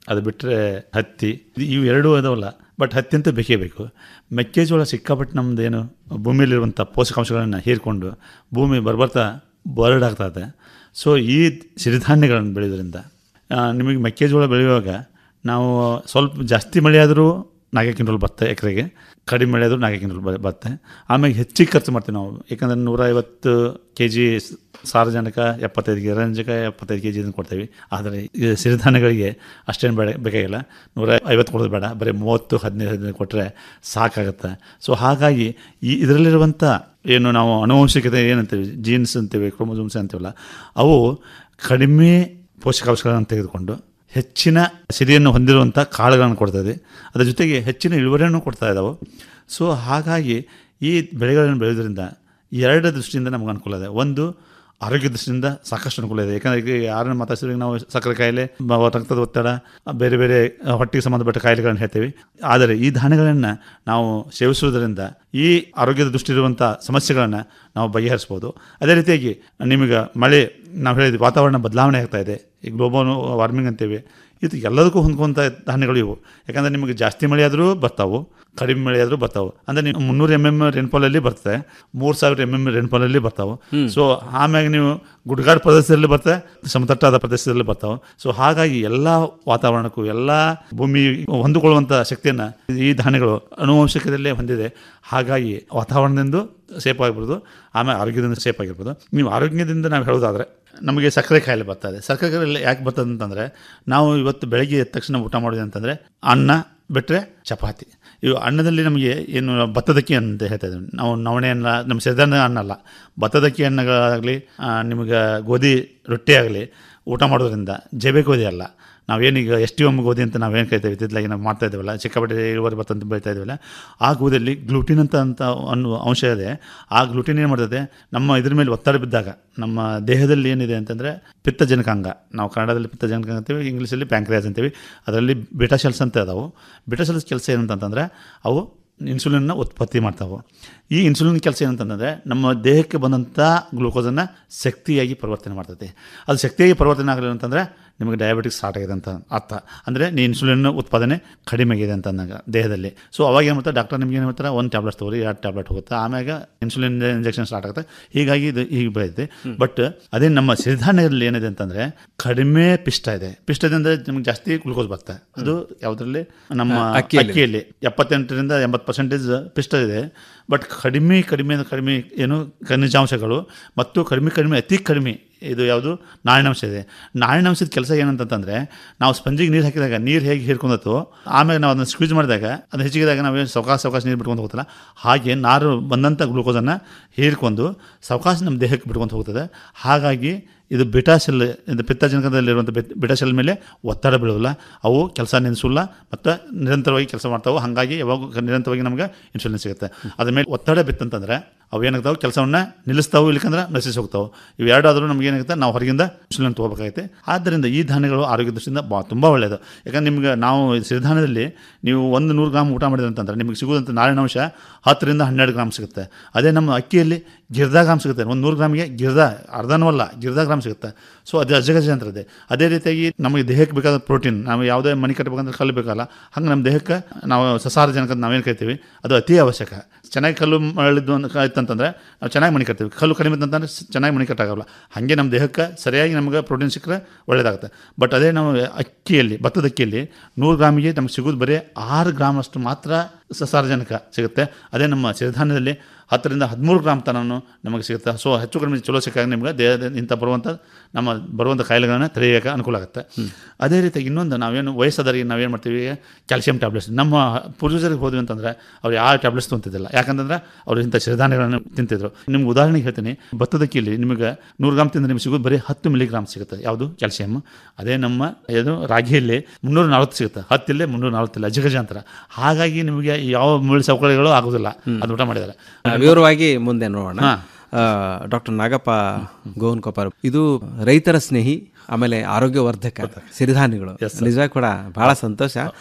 ಅದು ಬಿಟ್ಟರೆ ಹತ್ತಿ ಇದು- ಇವು ಎರಡೂ ಅದಾವಲ್ಲ ಬಟ್ ಹತ್ತಿ ಅಂತೂ ಬೇಕೇ ಬೇಕು ಮೆಕ್ಕೆಜೋಳ ಸಿಕ್ಕಾಪಟ್ಟೆ ನಮ್ದು ಏನು ಭೂಮಿಯಲ್ಲಿರುವಂಥ ಪೋಷಕಾಂಶಗಳನ್ನು ಹೀರ್ಕೊಂಡು ಭೂಮಿ ಬರ್ಬರ್ತಾ ಬರ್ಡ್ ಇದೆ ಸೊ ಈ ಸಿರಿಧಾನ್ಯಗಳನ್ನು ಬೆಳೆಯೋದ್ರಿಂದ ಆ, ನಿಮಗೆ ಮೆಕ್ಕೆಜೋಳ ಬೆಳೆಯುವಾಗ ನಾವು ಸ್ವಲ್ಪ ಜಾಸ್ತಿ ಮಳೆ ಆದರೂ ನಾಲ್ಕು ಕ್ವಿಂಟಲ್ ಬರುತ್ತೆ ಎಕರೆಗೆ ಕಡಿಮೆ ಮಳೆ ಆದರೂ ನಾಲ್ಕು ಕ್ವಿಂಟಲ್ ಬ- ಬರುತ್ತೆ ಆಮೇಲೆ ಹೆಚ್ಚಿಗೆ ಖರ್ಚು ಮಾಡ್ತೀವಿ ನಾವು ಯಾಕಂದ್ರೆ ನೂರ ಐವತ್ತು ಕೆ ಜಿ ಸಾರಜನಕ ಎಪ್ಪತ್ತೈದು ಕೆ ರಂಜಕ ಎಪ್ಪತ್ತೈದು ಕೆ ಜಿ ಕೊಡ್ತೀವಿ ಆದರೆ ಈ ಸಿರಿಧಾನ್ಯಗಳಿಗೆ ಅಷ್ಟೇನು ಬೇಡ ಬೇಕಾಗಿಲ್ಲ ನೂರ ಐವತ್ತು ಕೊಡೋದು ಬೇಡ ಬರೀ ಮೂವತ್ತು ಹದಿನೈದು ಹದಿನೈದು ಕೊಟ್ಟರೆ ಸಾಕಾಗುತ್ತೆ ಸೊ ಹಾಗಾಗಿ ಈ ಇದರಲ್ಲಿರುವಂಥ ಏನು ನಾವು ಅನುವಂಶಿಕತೆ ಏನಂತೀವಿ ಜೀನ್ಸ್ ಅಂತೀವಿ ಕ್ರೋಮೋಸೋಮ್ಸ್ ಅಂತೀವಲ್ಲ ಅವು ಕಡಿಮೆ ಪೋಷಕಾಂಶಗಳನ್ನು ತೆಗೆದುಕೊಂಡು ಹೆಚ್ಚಿನ ಸಿರಿಯನ್ನು ಹೊಂದಿರುವಂಥ ಕಾಳುಗಳನ್ನು ಕೊಡ್ತದೆ ಅದರ ಜೊತೆಗೆ ಹೆಚ್ಚಿನ ಇಳುವರಿಯನ್ನು ಕೊಡ್ತಾ ಇದ್ದಾವೆ ಸೊ ಹಾಗಾಗಿ ಈ ಬೆಳೆಗಳನ್ನು ಬೆಳೆಯೋದ್ರಿಂದ ಎರಡು ದೃಷ್ಟಿಯಿಂದ ನಮ್ಗೆ ಅನುಕೂಲ ಇದೆ ಒಂದು ಆರೋಗ್ಯ ದೃಷ್ಟಿಯಿಂದ ಸಾಕಷ್ಟು ಅನುಕೂಲ ಇದೆ ಯಾಕಂದರೆ ಈಗ ಯಾರನ್ನ ಮಾತಾಡ್ಸಿದ್ರೆ ನಾವು ಸಕ್ಕರೆ ಕಾಯಿಲೆ ಬ- ರಕ್ತದ ಒತ್ತಡ ಬೇರೆ ಬೇರೆ ಹೊಟ್ಟೆಗೆ ಸಂಬಂಧಪಟ್ಟ ಕಾಯಿಲೆಗಳನ್ನು ಹೇಳ್ತೀವಿ ಆದರೆ ಈ ಧಾನ್ಯಗಳನ್ನು ನಾವು ಸೇವಿಸುವುದರಿಂದ ಈ ಆರೋಗ್ಯದ ದೃಷ್ಟಿ ಇರುವಂಥ ಸಮಸ್ಯೆಗಳನ್ನು ನಾವು ಬಗೆಹರಿಸ್ಬೋದು ಅದೇ ರೀತಿಯಾಗಿ ನಿಮಗೆ ಮಳೆ ನಾವು ಹೇಳಿದ್ವಿ ವಾತಾವರಣ ಬದಲಾವಣೆ ಆಗ್ತಾ ಇದೆ ಈ ಗ್ಲೋಬಲ್ ವಾರ್ಮಿಂಗ್ ಅಂತೀವಿ ಇದು ಎಲ್ಲದಕ್ಕೂ ಹೊಂದ್ಕೊಂತ ಧಾನ್ಯಗಳು ಇವು ಯಾಕಂದರೆ ನಿಮಗೆ ಜಾಸ್ತಿ ಮಳೆ ಆದರೂ ಬರ್ತಾವೆ ಕಡಿಮೆ ಮಳೆ ಆದರೂ ಬರ್ತಾವೆ ಅಂದರೆ ನೀವು ಮುನ್ನೂರು ಎಮ್ ಎಮ್ ರೇನ್ಫಾಲಲ್ಲಿ ಬರ್ತದೆ ಮೂರು ಸಾವಿರ ಎಮ್ ಎಮ್ ರೇನ್ಫಾಲಲ್ಲಿ ಬರ್ತಾವೆ ಸೊ ಆಮ್ಯಾಗ ನೀವು ಗುಡ್ಗಾಡು ಪ್ರದೇಶದಲ್ಲಿ ಬರ್ತದೆ ಸಮತಟ್ಟಾದ ಪ್ರದೇಶದಲ್ಲಿ ಬರ್ತಾವೆ ಸೊ ಹಾಗಾಗಿ ಎಲ್ಲ ವಾತಾವರಣಕ್ಕೂ ಎಲ್ಲ ಭೂಮಿ ಹೊಂದಿಕೊಳ್ಳುವಂಥ ಶಕ್ತಿಯನ್ನು ಈ ಧಾನ್ಯಗಳು ಅನುವಂಶಿಕದಲ್ಲೇ ಹೊಂದಿದೆ ಹಾಗಾಗಿ ವಾತಾವರಣದಿಂದ ಸೇಫ್ ಆಗಿರ್ಬೋದು ಆಮೇಲೆ ಆರೋಗ್ಯದಿಂದ ಸೇಫ್ ಆಗಿರ್ಬೋದು ನೀವು ಆರೋಗ್ಯದಿಂದ ನಾವು ಹೇಳೋದಾದರೆ ನಮಗೆ ಸಕ್ಕರೆ ಕಾಯಿಲೆ ಬರ್ತಾ ಇದೆ ಸಕ್ಕರೆ ಕಾಯಿಲೆ ಯಾಕೆ ಬರ್ತದೆ ಅಂತಂದರೆ ನಾವು ಇವತ್ತು ಬೆಳಗ್ಗೆ ಎದ್ದ ತಕ್ಷಣ ಊಟ ಮಾಡೋದು ಅಂತಂದರೆ ಅನ್ನ ಬಿಟ್ಟರೆ ಚಪಾತಿ ಇವು ಅನ್ನದಲ್ಲಿ ನಮಗೆ ಏನು ಭತ್ತದಕ್ಕಿ ಅಂತ ಹೇಳ್ತಾ ಇದ್ದೀವಿ ನಾವು ನವಣೆ ಅನ್ನ ನಮ್ಮ ಸಿರಿಧಾನ್ಯ ಅನ್ನ ಅಲ್ಲ ಭತ್ತದಕ್ಕಿ ಅನ್ನಗಳಾಗಲಿ ನಿಮಗೆ ಗೋಧಿ ರೊಟ್ಟಿ ಆಗಲಿ ಊಟ ಮಾಡೋದ್ರಿಂದ ಜಬೆ ಗೋಧಿ ಅಲ್ಲ ನಾವೇನೀಗ ಎಸ್ ಟಿ ಒಮ್ ಗೋಧಿ ಅಂತ ನಾವೇನು ಕರಿತೇವೆ ಇತ್ತಿತ್ತಲಾಗಿ ನಾವು ಮಾಡ್ತಾ ಇದ್ದೀವಲ್ಲ ಚಿಕ್ಕಪಟ್ಟೆ ಇಳುವರಿ ಬರ್ತಂತ ಬೆಳಿತಾ ಇದ್ದೀವಲ್ಲ ಆ ಗೋಧಿಯಲ್ಲಿ ಗ್ಲೂಟಿನ್ ಅಂತ ಅಂತ ಅನ್ನೋ ಅಂಶ ಇದೆ ಆ ಗ್ಲೂಟಿನ್ ಏನು ಮಾಡ್ತದೆ ನಮ್ಮ ಇದ್ರ ಮೇಲೆ ಒತ್ತಡ ಬಿದ್ದಾಗ ನಮ್ಮ ದೇಹದಲ್ಲಿ ಏನಿದೆ ಅಂತಂದರೆ ಪಿತ್ತಜನಕಾಂಗ ನಾವು ಕನ್ನಡದಲ್ಲಿ ಪಿತ್ತಜನಕಾಂಗ ಅಂತೀವಿ ಇಂಗ್ಲೀಷಲ್ಲಿ ಪ್ಯಾಂಕ್ರಿಯಾಸ್ ಅಂತೀವಿ ಅದರಲ್ಲಿ ಬಿಟಾ ಸೆಲ್ಸ್ ಅಂತ ಇದಾವೆ ಬಿಟಾ ಸೆಲ್ಸ್ ಕೆಲಸ ಏನಂತಂದ್ರೆ ಅವು ಇನ್ಸುಲಿನ್ನ ಉತ್ಪತ್ತಿ ಮಾಡ್ತಾವೆ ಈ ಇನ್ಸುಲಿನ್ ಕೆಲಸ ಏನಂತಂದರೆ ನಮ್ಮ ದೇಹಕ್ಕೆ ಬಂದಂಥ ಗ್ಲೂಕೋಸನ್ನು ಶಕ್ತಿಯಾಗಿ ಪರಿವರ್ತನೆ ಮಾಡ್ತೈತೆ ಅದು ಶಕ್ತಿಯಾಗಿ ಪರಿವರ್ತನೆ ಆಗಲಿಲ್ಲ ಅಂತಂದರೆ ನಿಮಗೆ ಡಯಾಬಿಟಿಸ್ ಸ್ಟಾರ್ಟ್ ಆಗಿದೆ ಅಂತ ಅರ್ಥ ಅಂದರೆ ನೀ ಇನ್ಸುಲಿನ್ ಉತ್ಪಾದನೆ ಕಡಿಮೆ ಆಗಿದೆ ಅಂತ ಅಂದಾಗ ದೇಹದಲ್ಲಿ ಸೊ ಅವಾಗ ಏನು ಮಾಡ್ತಾರೆ ಡಾಕ್ಟರ್ ನಿಮ್ಗೆ ಏನು ಮಾಡ್ತಾರೆ ಒಂದು ಟ್ಯಾಬ್ಲೆಟ್ಸ್ ತೊಗೊರಿ ಎರಡು ಟ್ಯಾಬ್ಲೆಟ್ ಹೋಗುತ್ತೆ ಆಮ್ಯಾಗ ಇನ್ಸುಲಿನ್ ಇಂಜೆಕ್ಷನ್ ಸ್ಟಾರ್ಟ್ ಆಗುತ್ತೆ ಹೀಗಾಗಿ ಇದು ಹೀಗೆ ಬೆಳೆಯುತ್ತೆ ಬಟ್ ಅದೇ ನಮ್ಮ ಸಿರಿಧಾನ್ಯದಲ್ಲಿ ಏನಿದೆ ಅಂತಂದರೆ ಕಡಿಮೆ ಪಿಷ್ಟ ಇದೆ ಪಿಷ್ಟದಿಂದ ನಿಮ್ಗೆ ಜಾಸ್ತಿ ಗ್ಲೂಕೋಸ್ ಬರುತ್ತೆ ಅದು ಯಾವುದರಲ್ಲಿ ನಮ್ಮ ಅಕ್ಕಿಯಲ್ಲಿ. ಅಕ್ಕಿಯಲ್ಲಿ ಎಪ್ಪತ್ತೆಂಟರಿಂದ ಎಂಬತ್ತು ಪರ್ಸೆಂಟೇಜ್ ಪಿಷ್ಟ ಇದೆ ಬಟ್ ಕಡಿಮೆ ಕಡಿಮೆ ಕಡಿಮೆ ಏನು ಖನಿಜಾಂಶಗಳು ಮತ್ತು ಕಡಿಮೆ ಕಡಿಮೆ ಅತಿ ಕಡಿಮೆ ಇದು ಯಾವುದು ನಾರಿನಾಂಶ ಇದೆ ನಾರಿನಾಂಶದ ಕೆಲಸ ಏನಂತಂದರೆ ನಾವು ಸ್ಪಂಜಿಗೆ ನೀರು ಹಾಕಿದಾಗ ನೀರು ಹೇಗೆ ಹೀರ್ಕೊಂಡತ್ತೋ ಆಮೇಲೆ ನಾವು ಅದನ್ನು ಸ್ಕ್ವೀಜ್ ಮಾಡಿದಾಗ ಅದು ಹೆಚ್ಚಿಗೆದಾಗ ನಾವೇನು ಸಾವಕಾಶ ಸಾವಕಾಶ ನೀರು ಬಿಟ್ಕೊಂಡು ಹೋಗ್ತಲ್ಲ ಹಾಗೆ ನಾರು ಬಂದಂಥ ಗ್ಲೂಕೋಸನ್ನು ಹೀರ್ಕೊಂಡು ಸಾವಕಾಶ ನಮ್ಮ ದೇಹಕ್ಕೆ ಬಿಟ್ಕೊಂಡು ಹೋಗ್ತದೆ ಹಾಗಾಗಿ ಇದು ಬಿಟಾ ಸೆಲ್ ಇದು ಪಿತ್ತಜನಕದಲ್ಲಿರುವಂಥ ಬಿಟ್- ಬಿಟಾ ಸೆಲ್ ಮೇಲೆ ಒತ್ತಡ ಬೀಳೋದಿಲ್ಲ ಅವು ಕೆಲಸ ನಿಲ್ಲಿಸಲ್ಲ ಮತ್ತು ನಿರಂತರವಾಗಿ ಕೆಲಸ ಮಾಡ್ತಾವೆ ಹಾಗಾಗಿ ಯಾವಾಗ ನಿರಂತರವಾಗಿ ನಮಗೆ ಇನ್ಸುಲಿನ್ ಸಿಗುತ್ತೆ ಅದ್ರ ಮೇಲೆ ಒತ್ತಡ ಬಿತ್ತಂತಂದ್ರೆ ಅವು ಏನಾಗ್ತಾವೆ ಕೆಲಸವನ್ನು ನಿಲ್ಲಿಸ್ತಾವೆ ಇಲ್ಲಕಂದ್ರೆ ನಶಿಸಿ ಹೋಗ್ತಾವೆ ಇವು ಎರಡಾದರೂ ನಮ್ಗೆ ಏನಾಗುತ್ತೆ ನಾವು ಹೊರಗಿಂದ ಇನ್ಸುಲಿನ್ ತೊಗೋಬೇಕಾಗುತ್ತೆ ಆದ್ದರಿಂದ ಈ ಧಾನ್ಯಗಳು ಆರೋಗ್ಯ ದೃಷ್ಟಿಯಿಂದ ಬಾ ತುಂಬ ಒಳ್ಳೆಯದು ಯಾಕಂದ್ರೆ ನಿಮ್ಗೆ ನಾವು ಈ ಸಿರಿಧಾನ್ಯದಲ್ಲಿ ನೀವು ಒಂದು ನೂರು ಗ್ರಾಮ್ ಊಟ ಮಾಡಿದ್ರೆ ಅಂತಂದ್ರೆ ನಿಮಗೆ ಸಿಗುವಂಥ ನಾರಿನಾಂಶ ಹತ್ತರಿಂದ ಹನ್ನೆರಡು ಗ್ರಾಮ್ ಸಿಗುತ್ತೆ ಅದೇ ನಮ್ಮ ಅಕ್ಕಿಯಲ್ಲಿ ಗಿರ್ದಾ ಗ್ರಾಮ್ ಸಿಗುತ್ತೆ ಒಂದು ನೂರು ಗ್ರಾಮಿಗೆ ಗಿರ್ದಾ ಅರ್ಧನೂ ಅಲ್ಲ ಗಿರ್ದಾ ಗ್ರಾಮ್ ಸಿಗುತ್ತೆ ಸೊ ಅದು ಅಜಗಜಾಂತರ ಇದೆ ಅದೇ ರೀತಿಯಾಗಿ ನಮಗೆ ದೇಹಕ್ಕೆ ಬೇಕಾದ ಪ್ರೋಟೀನ್ ನಾವು ಯಾವುದೇ ಮನೆ ಕಟ್ಟಬೇಕಂದ್ರೆ ಕಲ್ಲು ಬೇಕಲ್ಲ ಹಂಗೆ ನಮ್ಮ ದೇಹಕ್ಕೆ ನಾವು ಸಸಾರಜನಕ ಅಂತ ನಾವೇನು ಕರಿತೀವಿ ಅದು ಅತಿ ಅವಶ್ಯಕ ಚೆನ್ನಾಗಿ ಕಲ್ಲು ಮಳಿದ್ದು ಅಂತ ಇತ್ತಂತಂದ್ರೆ ನಾವು ಚೆನ್ನಾಗಿ ಮನೆ ಕಟ್ತೀವಿ ಕಲ್ಲು ಕಡಿಮೆ ಇತ್ತಂತಂದ್ರೆ ಸ್- ಚೆನ್ನಾಗಿ ಮನೆ ಕಟ್ಟಾಗಲ್ಲ ಹಾಗೆ ನಮ್ಮ ದೇಹಕ್ಕೆ ಸರಿಯಾಗಿ ನಮಗೆ ಪ್ರೋಟೀನ್ ಸಿಕ್ಕರೆ ಒಳ್ಳೆಯದಾಗುತ್ತೆ ಬಟ್ ಅದೇ ನಾವು ಅಕ್ಕಿಯಲ್ಲಿ ಭತ್ತದ ಅಕ್ಕಿಯಲ್ಲಿ ನೂರು ಗ್ರಾಮಿಗೆ ನಮ್ಗೆ ಸಿಗೋದು ಬರೀ ಆರು ಗ್ರಾಮ್ ಅಷ್ಟು ಮಾತ್ರ ಸಸಾರಜನಕ ಸಿಗುತ್ತೆ ಅದೇ ನಮ್ಮ ಸಿರಿಧಾನ್ಯದಲ್ಲಿ ಹತ್ತರಿಂದ ಹದಿಮೂರು ಗ್ರಾಮ್ ತನೂ ನಮಗೆ ಸಿಗುತ್ತೆ ಸೊ ಹೆಚ್ಚು ಕಡಿಮೆ ಚಲೋ ಸಿಕ್ಕಾಗ ನಿಮ್ಗೆ ದೇಹದ ಇಂಥ ಬರುವಂಥ ನಮ್ಮ ಬರುವಂಥ ಕಾಯಿಲೆಗಳನ್ನು ತಡೆಯೋಕೆ ಅನುಕೂಲ ಆಗುತ್ತೆ ಅದೇ ರೀತಿ ಇನ್ನೊಂದು ನಾವೇನು ವಯಸ್ಸಾದವರಿಗೆ ನಾವೇನು ಮಾಡ್ತೀವಿ ಕ್ಯಾಲ್ಸಿಯಂ ಟ್ಯಾಬ್ಲೆಟ್ಸ್ ನಮ್ಮ ಪೂರ್ವಜರಿಗೆ ಹೋದ್ವಿ ಅಂತಂದರೆ ಅವ್ರು ಯಾವ ಟ್ಯಾಬ್ಲೆಟ್ಸ್ ತೊಂತಿದ್ದಿಲ್ಲ ಯಾಕಂತಂದ್ರೆ ಅವ್ರು ಇಂಥ ಸಿರಿಧಾನ್ಯಗಳನ್ನು ತಿಂತಿದ್ರು ನಿಮ್ಗೆ ಉದಾಹರಣೆಗೆ ಹೇಳ್ತೀನಿ ಭತ್ತದ ಅಕ್ಕಿಯಲ್ಲಿ ನಿಮಗೆ ನೂರು ಗ್ರಾಮ್ ತಿಂದರೆ ನಿಮ್ಗೆ ಸಿಗೋದು ಬರೀ ಹತ್ತು ಮಿಲಿಗ್ರಾಮ್ ಸಿಗುತ್ತೆ ಯಾವುದು ಕ್ಯಾಲ್ಸಿಯಂ ಅದೇ ನಮ್ಮ ಏನು ರಾಗಿಯಲ್ಲಿ ಮುನ್ನೂರ ನಲ್ವತ್ತು ಸಿಗುತ್ತೆ ಹತ್ತಿಲ್ಲೇ ಮುನ್ನೂರ ನಲ್ವತ್ತಿಲ್ಲ ಅಜಗಜಾಂತರ ಹಾಗಾಗಿ ನಿಮಗೆ ಯಾವ ಮೂಳೆ ಸೌಕರ್ಯಗಳು ಆಗೋದಿಲ್ಲ ಅದು ಊಟ ಮಾಡಿದ್ದಾರೆ ವಿವರವಾಗಿ ಮುಂದೆ ನೋಡೋಣ ಡಾಕ್ಟರ್ ನಾಗಪ್ಪ ಗೋವನ್ ಕೊಪ್ಪರ್ ಇದು ರೈತರ ಸ್ನೇಹಿ ಆಮೇಲೆ ಆರೋಗ್ಯವರ್ಧಕ ಸಿರಿಧಾನ್ಯಗಳು ನಿಜ ಕೂಡ ಬಹಳ ಸಂತೋಷ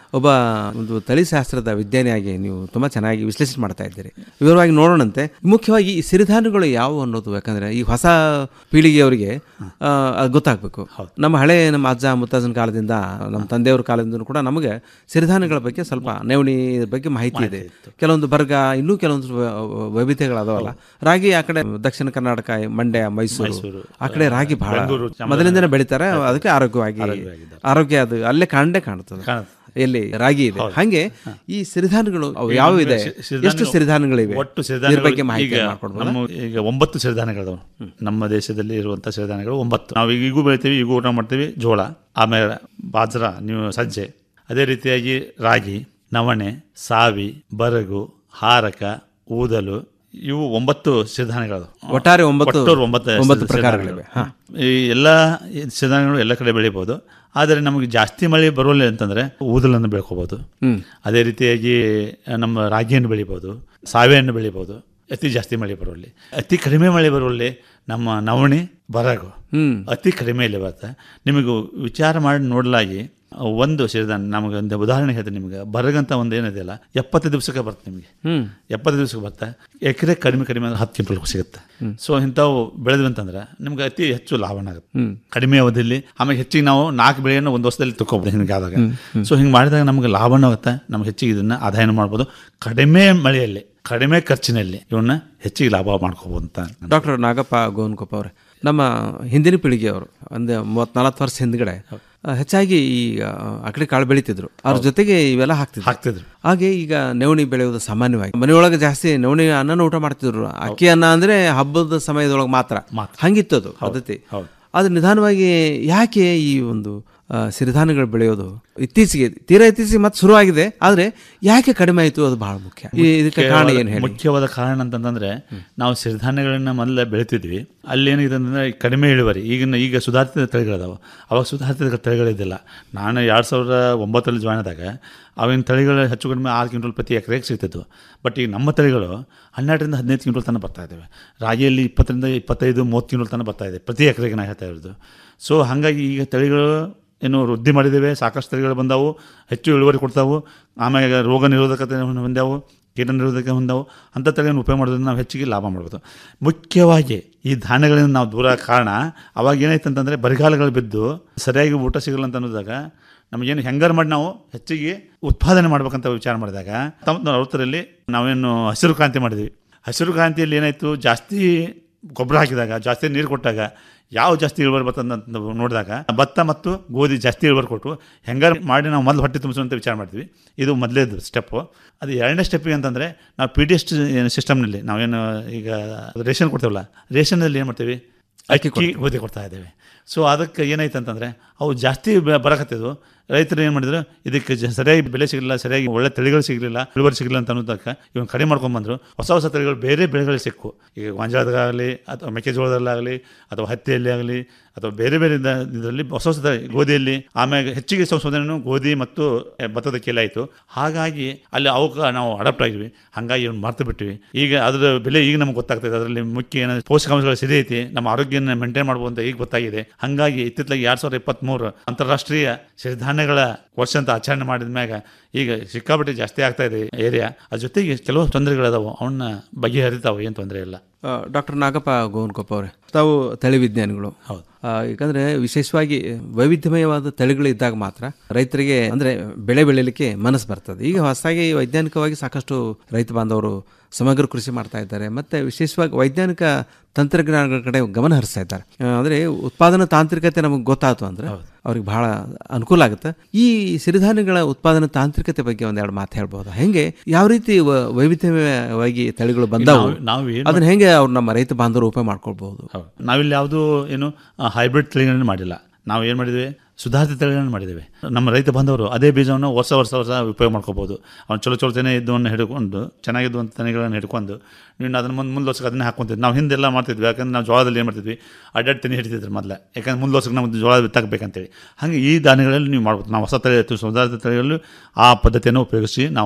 ಒಬ್ಬ ಒಂದು ತಳಿಶಾಸ್ತ್ರದ ವಿಜ್ಞಾನಿಯಾಗಿ ನೀವು ತುಂಬಾ ಚೆನ್ನಾಗಿ ವಿಶ್ಲೇಷಣೆ ಮಾಡ್ತಾ ಇದ್ದೀರಿ ವಿವರವಾಗಿ ನೋಡೋಣಂತೆ ಮುಖ್ಯವಾಗಿ ಈ ಸಿರಿಧಾನ್ಯಗಳು ಯಾವುವು ಅನ್ನೋದು ಯಾಕಂದ್ರೆ ಈ ಹೊಸ ಪೀಳಿಗೆಯವರಿಗೆ ಆ, ಅದು ಗೊತ್ತಾಗಬೇಕು ನಮ್ಮ ಹಳೆ ನಮ್ಮ ಅಜ್ಜ ಮುತ್ತಾಜನ ಕಾಲದಿಂದ ನಮ್ಮ ತಂದೆಯವ್ರ ಕಾಲದಿಂದ ಕೂಡ ನಮಗೆ ಸಿರಿಧಾನ್ಯಗಳ ಬಗ್ಗೆ ಸ್ವಲ್ಪ ನವಣಿ ಬಗ್ಗೆ ಮಾಹಿತಿ ಇದೆ ಕೆಲವೊಂದು ಬರ್ಗ ಇನ್ನೂ ಕೆಲವೊಂದು ವ- ವ- ವೈವಿಧ್ಯಗಳದಾವಲ್ಲ ರಾಗಿ ಆ ಕಡೆ ದಕ್ಷಿಣ ಕರ್ನಾಟಕ ಮಂಡ್ಯ ಮೈಸೂರು ಮೈಸೂರು, ಆ ಕಡೆ ರಾಗಿ ಬಹಳ ಬೆಂಗಳೂರು, ಚಾಮರಾಜನಗರ. ಮೊದಲಿಂದನೇ ಬೆಳಿತಾರೆ ಅದಕ್ಕೆ ಆರೋಗ್ಯವಾಗಿ ಆರೋಗ್ಯ ಅದು ಅಲ್ಲೇ ಕಾಣೇ ಕಾಣುತ್ತದೆ ಎಲ್ಲಿ ರಾಗಿ ಇದೆ ಹಾಗೆ ಈ ಸಿರಿಧಾನ್ಯಗಳು ಅವು ಯಾವ ಇದೆ ಎಷ್ಟು ಸಿರಿಧಾನ್ಯಗಳಿವೆ ಒಟ್ಟು ಇದ್ರ ಬಗ್ಗೆ ಸಿರಿಧಾನ್ಯಗಳು ಮಾಹಿತಿ ಈಗ ಮಾಡ್ಕೊಡ್ಬೋದಾ? ನಮ್ಮ ಈಗ ಒಂಬತ್ತು ಸಿರಿಧಾನ್ಯಗಳಿದಾವೆ ನಮ್ಮ ದೇಶದಲ್ಲಿ ಇರುವಂಥ ಸಿರಿಧಾನ್ಯಗಳು ಒಂಬತ್ತು ನಾವು ಈಗ ಈಗೂ ಬೆಳಿತೀವಿ ಈಗೂ ಊಟ ಮಾಡ್ತೀವಿ ಜೋಳ ಆಮೇಲೆ ಬಾಜ್ರ ನೀವು ಸಜ್ಜೆ ಅದೇ ರೀತಿಯಾಗಿ ರಾಗಿ ನವಣೆ ಸಾವಿ ಬರಗು ಹಾರಕ ಊದಲು ಇವು ಒಂಬತ್ತು ಸಿರಿಧಾನ್ಯಗಳು ಒಟ್ಟಾರೆ ಒಂಬತ್ತು- ಒಟ್ಟೂರು ಒಂಬತ್ತು ಒಂಬತ್ತು ಸಿರಿಧಾನ್ಯಗಳು. ಪ್ರಕಾರಗಳಿವೆ. ಹಾ. ಈ ಎಲ್ಲ ಸಿರಿಧಾನ್ಯಗಳು ಎಲ್ಲ ಕಡೆ ಬೆಳಿಬೋದು ಆದರೆ ನಮಗೆ ಜಾಸ್ತಿ ಮಳೆ ಬರೋಲ್ಲ ಅಂತಂದ್ರೆ ಊದಲನ್ನು ಬೆಳ್ಕೋಬಹುದು ಹ್ಮ್. ಅದೇ ರೀತಿಯಾಗಿ ನಮ್ಮ ರಾಗಿಯನ್ನು ಬೆಳಿಬೋದು ಸಾವೆಯನ್ನು ಬೆಳಿಬೋದು ಅತಿ ಜಾಸ್ತಿ ಮಳೆ ಬರುವಲ್ಲಿ ಅತಿ ಕಡಿಮೆ ಮಳೆ ಬರುವಲ್ಲಿ ನಮ್ಮ ನವಣೆ ಬರಗು ಹ್ಮ್. ಅತಿ ಕಡಿಮೆಯಲ್ಲಿ ಬರುತ್ತೆ ನಿಮಗೆ ವಿಚಾರ ಮಾಡಿ ನೋಡಲಾಗಿ ಒಂದು ಸಿರಿಧಾನ್ಯ ನಮಗೆ ಒಂದು ಉದಾಹರಣೆ ಹೇಳ್ತೀನಿ ನಿಮಗೆ ಬರಗಂತ ಒಂದು ಏನಿದೆಯಲ್ಲ ಎಪ್ಪತ್ತು ದಿವಸಕ್ಕೆ ಬರುತ್ತೆ ನಿಮಗೆ ಹ್ಮ್. ಎಪ್ಪತ್ತು ದಿವಸಕ್ಕೆ ಬರುತ್ತೆ ಎಕರೆ ಕಡಿಮೆ ಕಡಿಮೆ ಅಂದ್ರೆ ಹತ್ತು ಕ್ವಿಂಟಲ್ ಸಿಗುತ್ತೆ ಸೊ ಇಂಥವು ಬೆಳೆದ್ವಿ ಅಂತಂದ್ರೆ ನಿಮ್ಗೆ ಅತಿ ಹೆಚ್ಚು ಲಾಭನ ಆಗುತ್ತೆ ಹ್ಮ್. ಕಡಿಮೆ ಅವಧಿಯಲ್ಲಿ ಆಮೇಲೆ ಹೆಚ್ಚಿಗೆ ನಾವು ನಾಲ್ಕು ಬೆಳೆಯನ್ನು ಒಂದು ವರ್ಷದಲ್ಲಿ ತಗೋಬೋದು ಹಿಂಗೆ ಆದಾಗ ಹ್ಮ್, ಹ್ಮ್. ಸೊ ಹಿಂಗೆ ಮಾಡಿದಾಗ ನಮಗೆ ಲಾಭನೂ ಆಗುತ್ತೆ ನಮ್ಗೆ ಹೆಚ್ಚಿಗೆ ಇದನ್ನ ಆದಾಯನ ಮಾಡ್ಬೋದು ಕಡಿಮೆ ಮಳೆಯಲ್ಲಿ ಕಡಿಮೆ ಖರ್ಚಿನಲ್ಲಿ ಇವನ್ನ ಹೆಚ್ಚಿಗೆ ಲಾಭ ಮಾಡ್ಕೋಬೋದು ಅಂತ ಡಾಕ್ಟರ್ ನಾಗಪ್ಪ ಗೋನ್ಕೊಪ್ಪ ಅವರೇ ನಮ್ಮ ಹಿಂದಿನ ಪೀಳಿಗೆಯವರು ಒಂದು ಮೂವತ್ ನಲವತ್ತು ವರ್ಷ ಹಿಂದ್ಗಡೆ ಆ, ಹೆಚ್ಚಾಗಿ ಈ ಆ, ಅಕಡೆ ಕಾಳು ಬೆಳಿತಿದ್ರು ಅವ್ರ ಜೊತೆಗೆ ಇವೆಲ್ಲ ಹಾಕ್ತಿದ್ರು ಹಾಕ್ತಿದ್ರು ಹಾಗೆ ಈಗ ನವಣಿ ಬೆಳೆಯೋದು ಸಾಮಾನ್ಯವಾಗಿ ಮನೆಯೊಳಗೆ ಜಾಸ್ತಿ ನವಣಿ ಅನ್ನನ ಊಟ ಮಾಡ್ತಿದ್ರು ಅಕ್ಕಿ ಅನ್ನ ಅಂದ್ರೆ ಹಬ್ಬದ ಸಮಯದೊಳಗೆ ಮಾತ್ರ ಹಂಗಿತ್ತು ಅದು ಪದ್ಧತಿ ಆದ್ರೆ ನಿಧಾನವಾಗಿ ಯಾಕೆ ಈ ಒಂದು ಆ, ಸಿರಿಧಾನ್ಯಗಳು ಬೆಳೆಯೋದು ಇತ್ತೀಚೆಗೆ ತೀರಾ ಇತ್ತೀಚೆಗೆ ಮತ್ತೆ ಶುರುವಾಗಿದೆ ಆದ್ರೆ ಯಾಕೆ ಕಡಿಮೆ ಆಯಿತು ಅದು ಬಹಳ ಮುಖ್ಯ ಈ ಇದಕ್ಕೆ ಕಾರಣ ಏನು ಹೇಳಿ ಮುಖ್ಯವಾದ ಕಾರಣ ಅಂತಂದ್ರೆ ನಾವು ಸಿರಿಧಾನ್ಯಗಳನ್ನ ಮೊದಲ ಬೆಳಿತಿದ್ವಿ ಅಲ್ಲಿ ಏನಿದೆ ಅಂದ್ರೆ ಕಡಿಮೆ ಇಳುವರಿ ಈಗಿನ ಈಗ ಸುಧಾರಿತ ತಳಿಗಳದಾವ ಅವಾಗ ಸುಧಾರಿತ ತಳಿಗಳಿದ್ದಿಲ್ಲ ನಾನು ಎರಡು ಸಾವಿರದ ಒಂಬತ್ತರಲ್ಲಿ ಜಾಯ್ನ್ ಆದಾಗ ಅವಿನ ತಳಿಗಳು ಹೆಚ್ಚು ಕಡಿಮೆ ಆರು ಕ್ವಿಂಟಲ್ ಪ್ರತಿ ಎಕರೆಗೆ ಸಿಗ್ತಿದ್ವು ಬಟ್ ಈಗ ನಮ್ಮ ತಳಿಗಳು ಹನ್ನೆರಡರಿಂದ ಹದಿನೈದು ಕ್ವಿಂಟಲ್ ತನಕ ಬರ್ತಾ ಇದ್ದಾವೆ ರಾಗಿಯಲ್ಲಿ ಇಪ್ಪತ್ತರಿಂದ ಇಪ್ಪತ್ತೈದು ಮೂವತ್ತು ಕ್ವಿಂಟಲ್ ತನಕ ಬರ್ತಾ ಇದೆ ಪ್ರತಿ ಎಕರೆಗೆ ನಾನು ಹೇಳ್ತಾ ಇರೋದು ಸೊ ಹಾಗಾಗಿ ಈಗ ತಳಿಗಳು ಏನು ವೃದ್ಧಿ ಮಾಡಿದ್ದೇವೆ ಸಾಕಷ್ಟು ತಳಿಗಳು ಬಂದಾವು ಹೆಚ್ಚು ಇಳುವರಿ ಕೊಡ್ತಾವು ಆಮೇಲೆ ರೋಗ ನಿರೋಧಕತೆ ಹೊಂದ್ಯಾವು ಕೀಟ ನಿರೋಧಕ ಹೊಂದಾವು ಅಂಥ ತಳಿಗಳನ್ನು ಉಪಯೋಗ ಮಾಡೋದ್ರಿಂದ ನಾವು ಹೆಚ್ಚಿಗೆ ಲಾಭ ಮಾಡ್ಬೋದು ಮುಖ್ಯವಾಗಿ ಈ ಧಾನ್ಯಗಳಿಂದ ನಾವು ದೂರ ಕಾರಣ ಅವಾಗ ಏನಾಯ್ತು ಅಂತಂದರೆ ಬರಿಗಾಲಗಳು ಬಿದ್ದು ಸರಿಯಾಗಿ ಊಟ ಸಿಗಲ್ಲ ಅಂತ ಅನ್ನೋದಾಗ ನಮಗೇನು ಹೆಂಗಾರು ಮಾಡಿ ನಾವು ಹೆಚ್ಚಿಗೆ ಉತ್ಪಾದನೆ ಮಾಡ್ಬೇಕಂತ ವಿಚಾರ ಮಾಡಿದಾಗ ಹತ್ತೊಂಬತ್ತು ಅರವತ್ತರಲ್ಲಿ ನಾವೇನು ಹಸಿರು ಕ್ರಾಂತಿ ಮಾಡಿದ್ವಿ ಹಸಿರು ಕ್ರಾಂತಿಯಲ್ಲಿ ಏನಾಯಿತು ಜಾಸ್ತಿ ಗೊಬ್ಬರ ಹಾಕಿದಾಗ ಜಾಸ್ತಿ ನೀರು ಕೊಟ್ಟಾಗ ಯಾವ ಜಾಸ್ತಿ ಇಳುವರಿ ಬರ್ತದೆ ಅಂತ ನೋಡಿದಾಗ ಭತ್ತ ಮತ್ತು ಗೋಧಿ ಜಾಸ್ತಿ ಇಳುವರಿ ಕೊಟ್ಟು ಹೆಂಗಾರು ಮಾಡಿ ನಾವು ಮೊದಲು ಹೊಟ್ಟೆ ತುಂಬಿಸುವಂತ ವಿಚಾರ ಮಾಡ್ತೀವಿ ಇದು ಮೊದಲೇದು ಸ್ಟೆಪ್ಪು ಅದು ಎರಡನೇ ಸ್ಟೆಪ್ಪಿಗೆ ಅಂತಂದರೆ ನಾವು ಪಿ ಡಿ ಎಸ್ ಸಿಸ್ಟಮ್ನಲ್ಲಿ ನಾವೇನು ಈಗ ರೇಷನ್ ಕೊಡ್ತೇವಲ್ಲ ರೇಷನಲ್ಲಿ ಏನು ಮಾಡ್ತೀವಿ ಅಕ್ಕಿ ಗೋಧಿ ಕೊಡ್ತಾ ಇದ್ದೇವೆ ಸೊ ಅದಕ್ಕೆ ಏನಾಯ್ತು ಅಂತಂದರೆ ಅವು ಜಾಸ್ತಿ ಬ- ಬರಕತ್ತಿದ್ವು ರೈತರು ಏನು ಮಾಡಿದ್ರು ಇದಕ್ಕೆ ಜ- ಸರಿಯಾಗಿ ಬೆಲೆ ಸಿಗಲಿಲ್ಲ ಸರಿಯಾಗಿ ಒಳ್ಳೆ ತಳಿಗಳು ಸಿಗಲಿಲ್ಲ ಇಳುವರಿ ಸಿಗಲಿಲ್ಲ ಅಂತ ಅನ್ನೋದಕ್ಕೆ ಇವನು ಕಡಿಮೆ ಮಾಡ್ಕೊಂಡ್ಬಂದ್ರು ಹೊಸ ಹೊಸ ತಳಿಗಳು ಬೇರೆ ಬೆಳೆಗಳು ಸಿಕ್ಕು ಈಗ ಗೊಂಜಾಳದಾಗಲಿ ಅಥವಾ ಮೆಕ್ಕೆಜೋಳದಲ್ಲಾಗಲಿ ಅಥವಾ ಹತ್ತಿಯಲ್ಲಿ ಆಗಲಿ ಅಥವಾ ಬೇರೆ ಬೇರೆ ಇದರಲ್ಲಿ ಹೊಸ ಹೊಸ ತಳಿ ಗೋಧಿಯಲ್ಲಿ ಆಮೇಲೆ ಹೆಚ್ಚಿಗೆ ಸಂಶೋಧನೆಯೂ ಗೋಧಿ ಮತ್ತು ಭತ್ತದ ಕೆಲೆ ಆಯಿತು ಹಾಗಾಗಿ ಅಲ್ಲಿ ಅವಕ್ಕೆ ನಾವು ಅಡಾಪ್ಟ್ ಆಗಿದ್ವಿ ಹಾಗಾಗಿ ಇವ್ನು ಮರ್ತು ಬಿಟ್ವಿ ಈಗ ಅದರ ಬೆಲೆ ಈಗ ನಮ್ಗೆ ಗೊತ್ತಾಗ್ತದೆ ಅದರಲ್ಲಿ ಮುಖ್ಯ ಏನಾದ್ರು ಪೋಷಕಾಂಶಗಳು ಸಿರಿ ಐತಿ ನಮ್ಮ ಆರೋಗ್ಯನ ಮೇಂಟೈನ್ ಮಾಡ್ಬೋದು ಅಂತ ಈಗ ಗೊತ್ತಾಗಿದೆ ಹಾಗಾಗಿ ಇತ್ತಿತ್ತಲಾಗಿ ಎರಡ್ ಸಾವಿರದ ಇಪ್ಪತ್ತ್ಮೂರು ಅಂತಾರಾಷ್ಟ್ರೀಯ ಸಿರಿಧಾನ್ಯಗಳ ವರ್ಷ ಅಂತ ಆಚರಣೆ ಮಾಡಿದ ಮ್ಯಾಗ ಈಗ ಸಿಕ್ಕಾಪಟ್ಟೆ ಜಾಸ್ತಿ ಆಗ್ತಾ ಇದೆ ಏರಿಯಾ ಅದ್ರ ಜೊತೆಗೆ ಕೆಲವು ತೊಂದರೆಗಳದಾವು ಅವನ್ನ ಬಗೆಹರಿತಾವೆ ಏನು ತೊಂದರೆ ಇಲ್ಲ ಡಾಕ್ಟರ್ ನಾಗಪ್ಪ ಗೋನ್ಕೊಪ್ಪ ಅವರೇ ತಾವು ತಳಿ ವಿಜ್ಞಾನಿಗಳು ಹೌದು ಆ, ಯಾಕಂದ್ರೆ ವಿಶೇಷವಾಗಿ ವೈವಿಧ್ಯಮಯವಾದ ತಳಿಗಳು ಇದ್ದಾಗ ಮಾತ್ರ ರೈತರಿಗೆ ಅಂದ್ರೆ ಬೆಳೆ ಬೆಳೀಲಿಕ್ಕೆ ಮನಸ್ಸು ಬರ್ತದೆ ಈಗ ಹೊಸದಾಗಿ ವೈಜ್ಞಾನಿಕವಾಗಿ ಸಾಕಷ್ಟು ರೈತ ಬಾಂಧವರು ಸಮಗ್ರ ಕೃಷಿ ಮಾಡ್ತಾ ಇದ್ದಾರೆ ಮತ್ತೆ ವಿಶೇಷವಾಗಿ ವೈಜ್ಞಾನಿಕ ತಂತ್ರಜ್ಞಾನಗಳ ಕಡೆ ಗಮನ ಹರಿಸ್ತಾ ಇದ್ದಾರೆ ಆ, ಅಂದ್ರೆ ಉತ್ಪಾದನಾ ತಾಂತ್ರಿಕತೆ ನಮಗೆ ಗೊತ್ತಾಯ್ತು ಅಂದ್ರೆ ಅವ್ರಿಗೆ ಬಹಳ ಅನುಕೂಲ ಆಗುತ್ತೆ ಈ ಸಿರಿಧಾನ್ಯಗಳ ಉತ್ಪಾದನಾ ತಾಂತ್ರಿಕತೆ ಬಗ್ಗೆ ಒಂದೆರಡು ಮಾತು ಹೇಳ್ಬೋದಾ ಹೆಂಗೆ ಯಾವ ರೀತಿ ವ- ವೈವಿಧ್ಯಮಯವಾಗಿ ತಳಿಗಳು ಬಂದಾವು ನಾವು- ನಾವು ಏನ್ ಅದನ್ನ ಹೆಂಗೆ ಅವ್ರು ನಮ್ಮ ರೈತ ಬಾಂಧವರು ಉಪಯೋಗ ಮಾಡ್ಕೊಳ್ಬಹುದು ನಾವಿಲ್ಲಿ ಯಾವುದು ಏನು ಹೈಬ್ರಿಡ್ ತಳಿಗಳನ್ನು ಮಾಡಿಲ್ಲ ನಾವು ಏನು ಮಾಡಿದ್ವಿ ಸುಧಾರಿತ ತಳಿಗಳನ್ನು ಮಾಡಿದ್ದೇವೆ ನಮ್ಮ ರೈತ ಬಾಂಧವರು ಅದೇ ಬೀಜವನ್ನು ವರ್ಷ ವರ್ಷ ವರ್ಷ ಉಪಯೋಗ ಮಾಡ್ಕೋಬೋದು ಅವ್ನು ಚಲೋ ಚಲೋ ತೆನೆ ಇದ್ದವನ್ನು ಹಿಡ್ಕೊಂಡು ಚೆನ್ನಾಗಿದ್ದಂಥ ತೆನೆಗಳನ್ನು ಹಿಡ್ಕೊಂಡು ನೀವು ಅದನ್ನು ಮುಂದೆ ಮುಂದೆ ವರ್ಷಕ್ಕೆ ಅದನ್ನೇ ಹಾಕ್ಕೊಂತಿದ್ವಿ ನಾವು ಹಿಂದೆಲ್ಲ ಮಾಡ್ತಿದ್ವಿ ಯಾಕಂದ್ರೆ ನಾವು ಜೋಳದಲ್ಲಿ ಏನು ಮಾಡ್ತಿದ್ವಿ ಅಡ್ಡಾಡ್ ತೆನೆ ಹಿಡಿತಿದ್ರು ಮೊದಲ ಯಾಕಂದ್ರೆ ಮುಂದೆ ವರ್ಷಕ್ಕೆ ನಾವು ಜೋಳ ಬಿತ್ತಾಕಬೇಕಂತೇಳಿ ಹಾಗೆ ಈ ಧಾನ್ಯಗಳಲ್ಲಿ ನೀವು ಮಾಡ್ಬೋದು ನಾವು ಹೊಸ ತಳಿ ಸುಧಾರಿತ ತಳಿಗಳು ಆ ಪದ್ಧತಿಯನ್ನು ಉಪಯೋಗಿಸಿ ನಾವು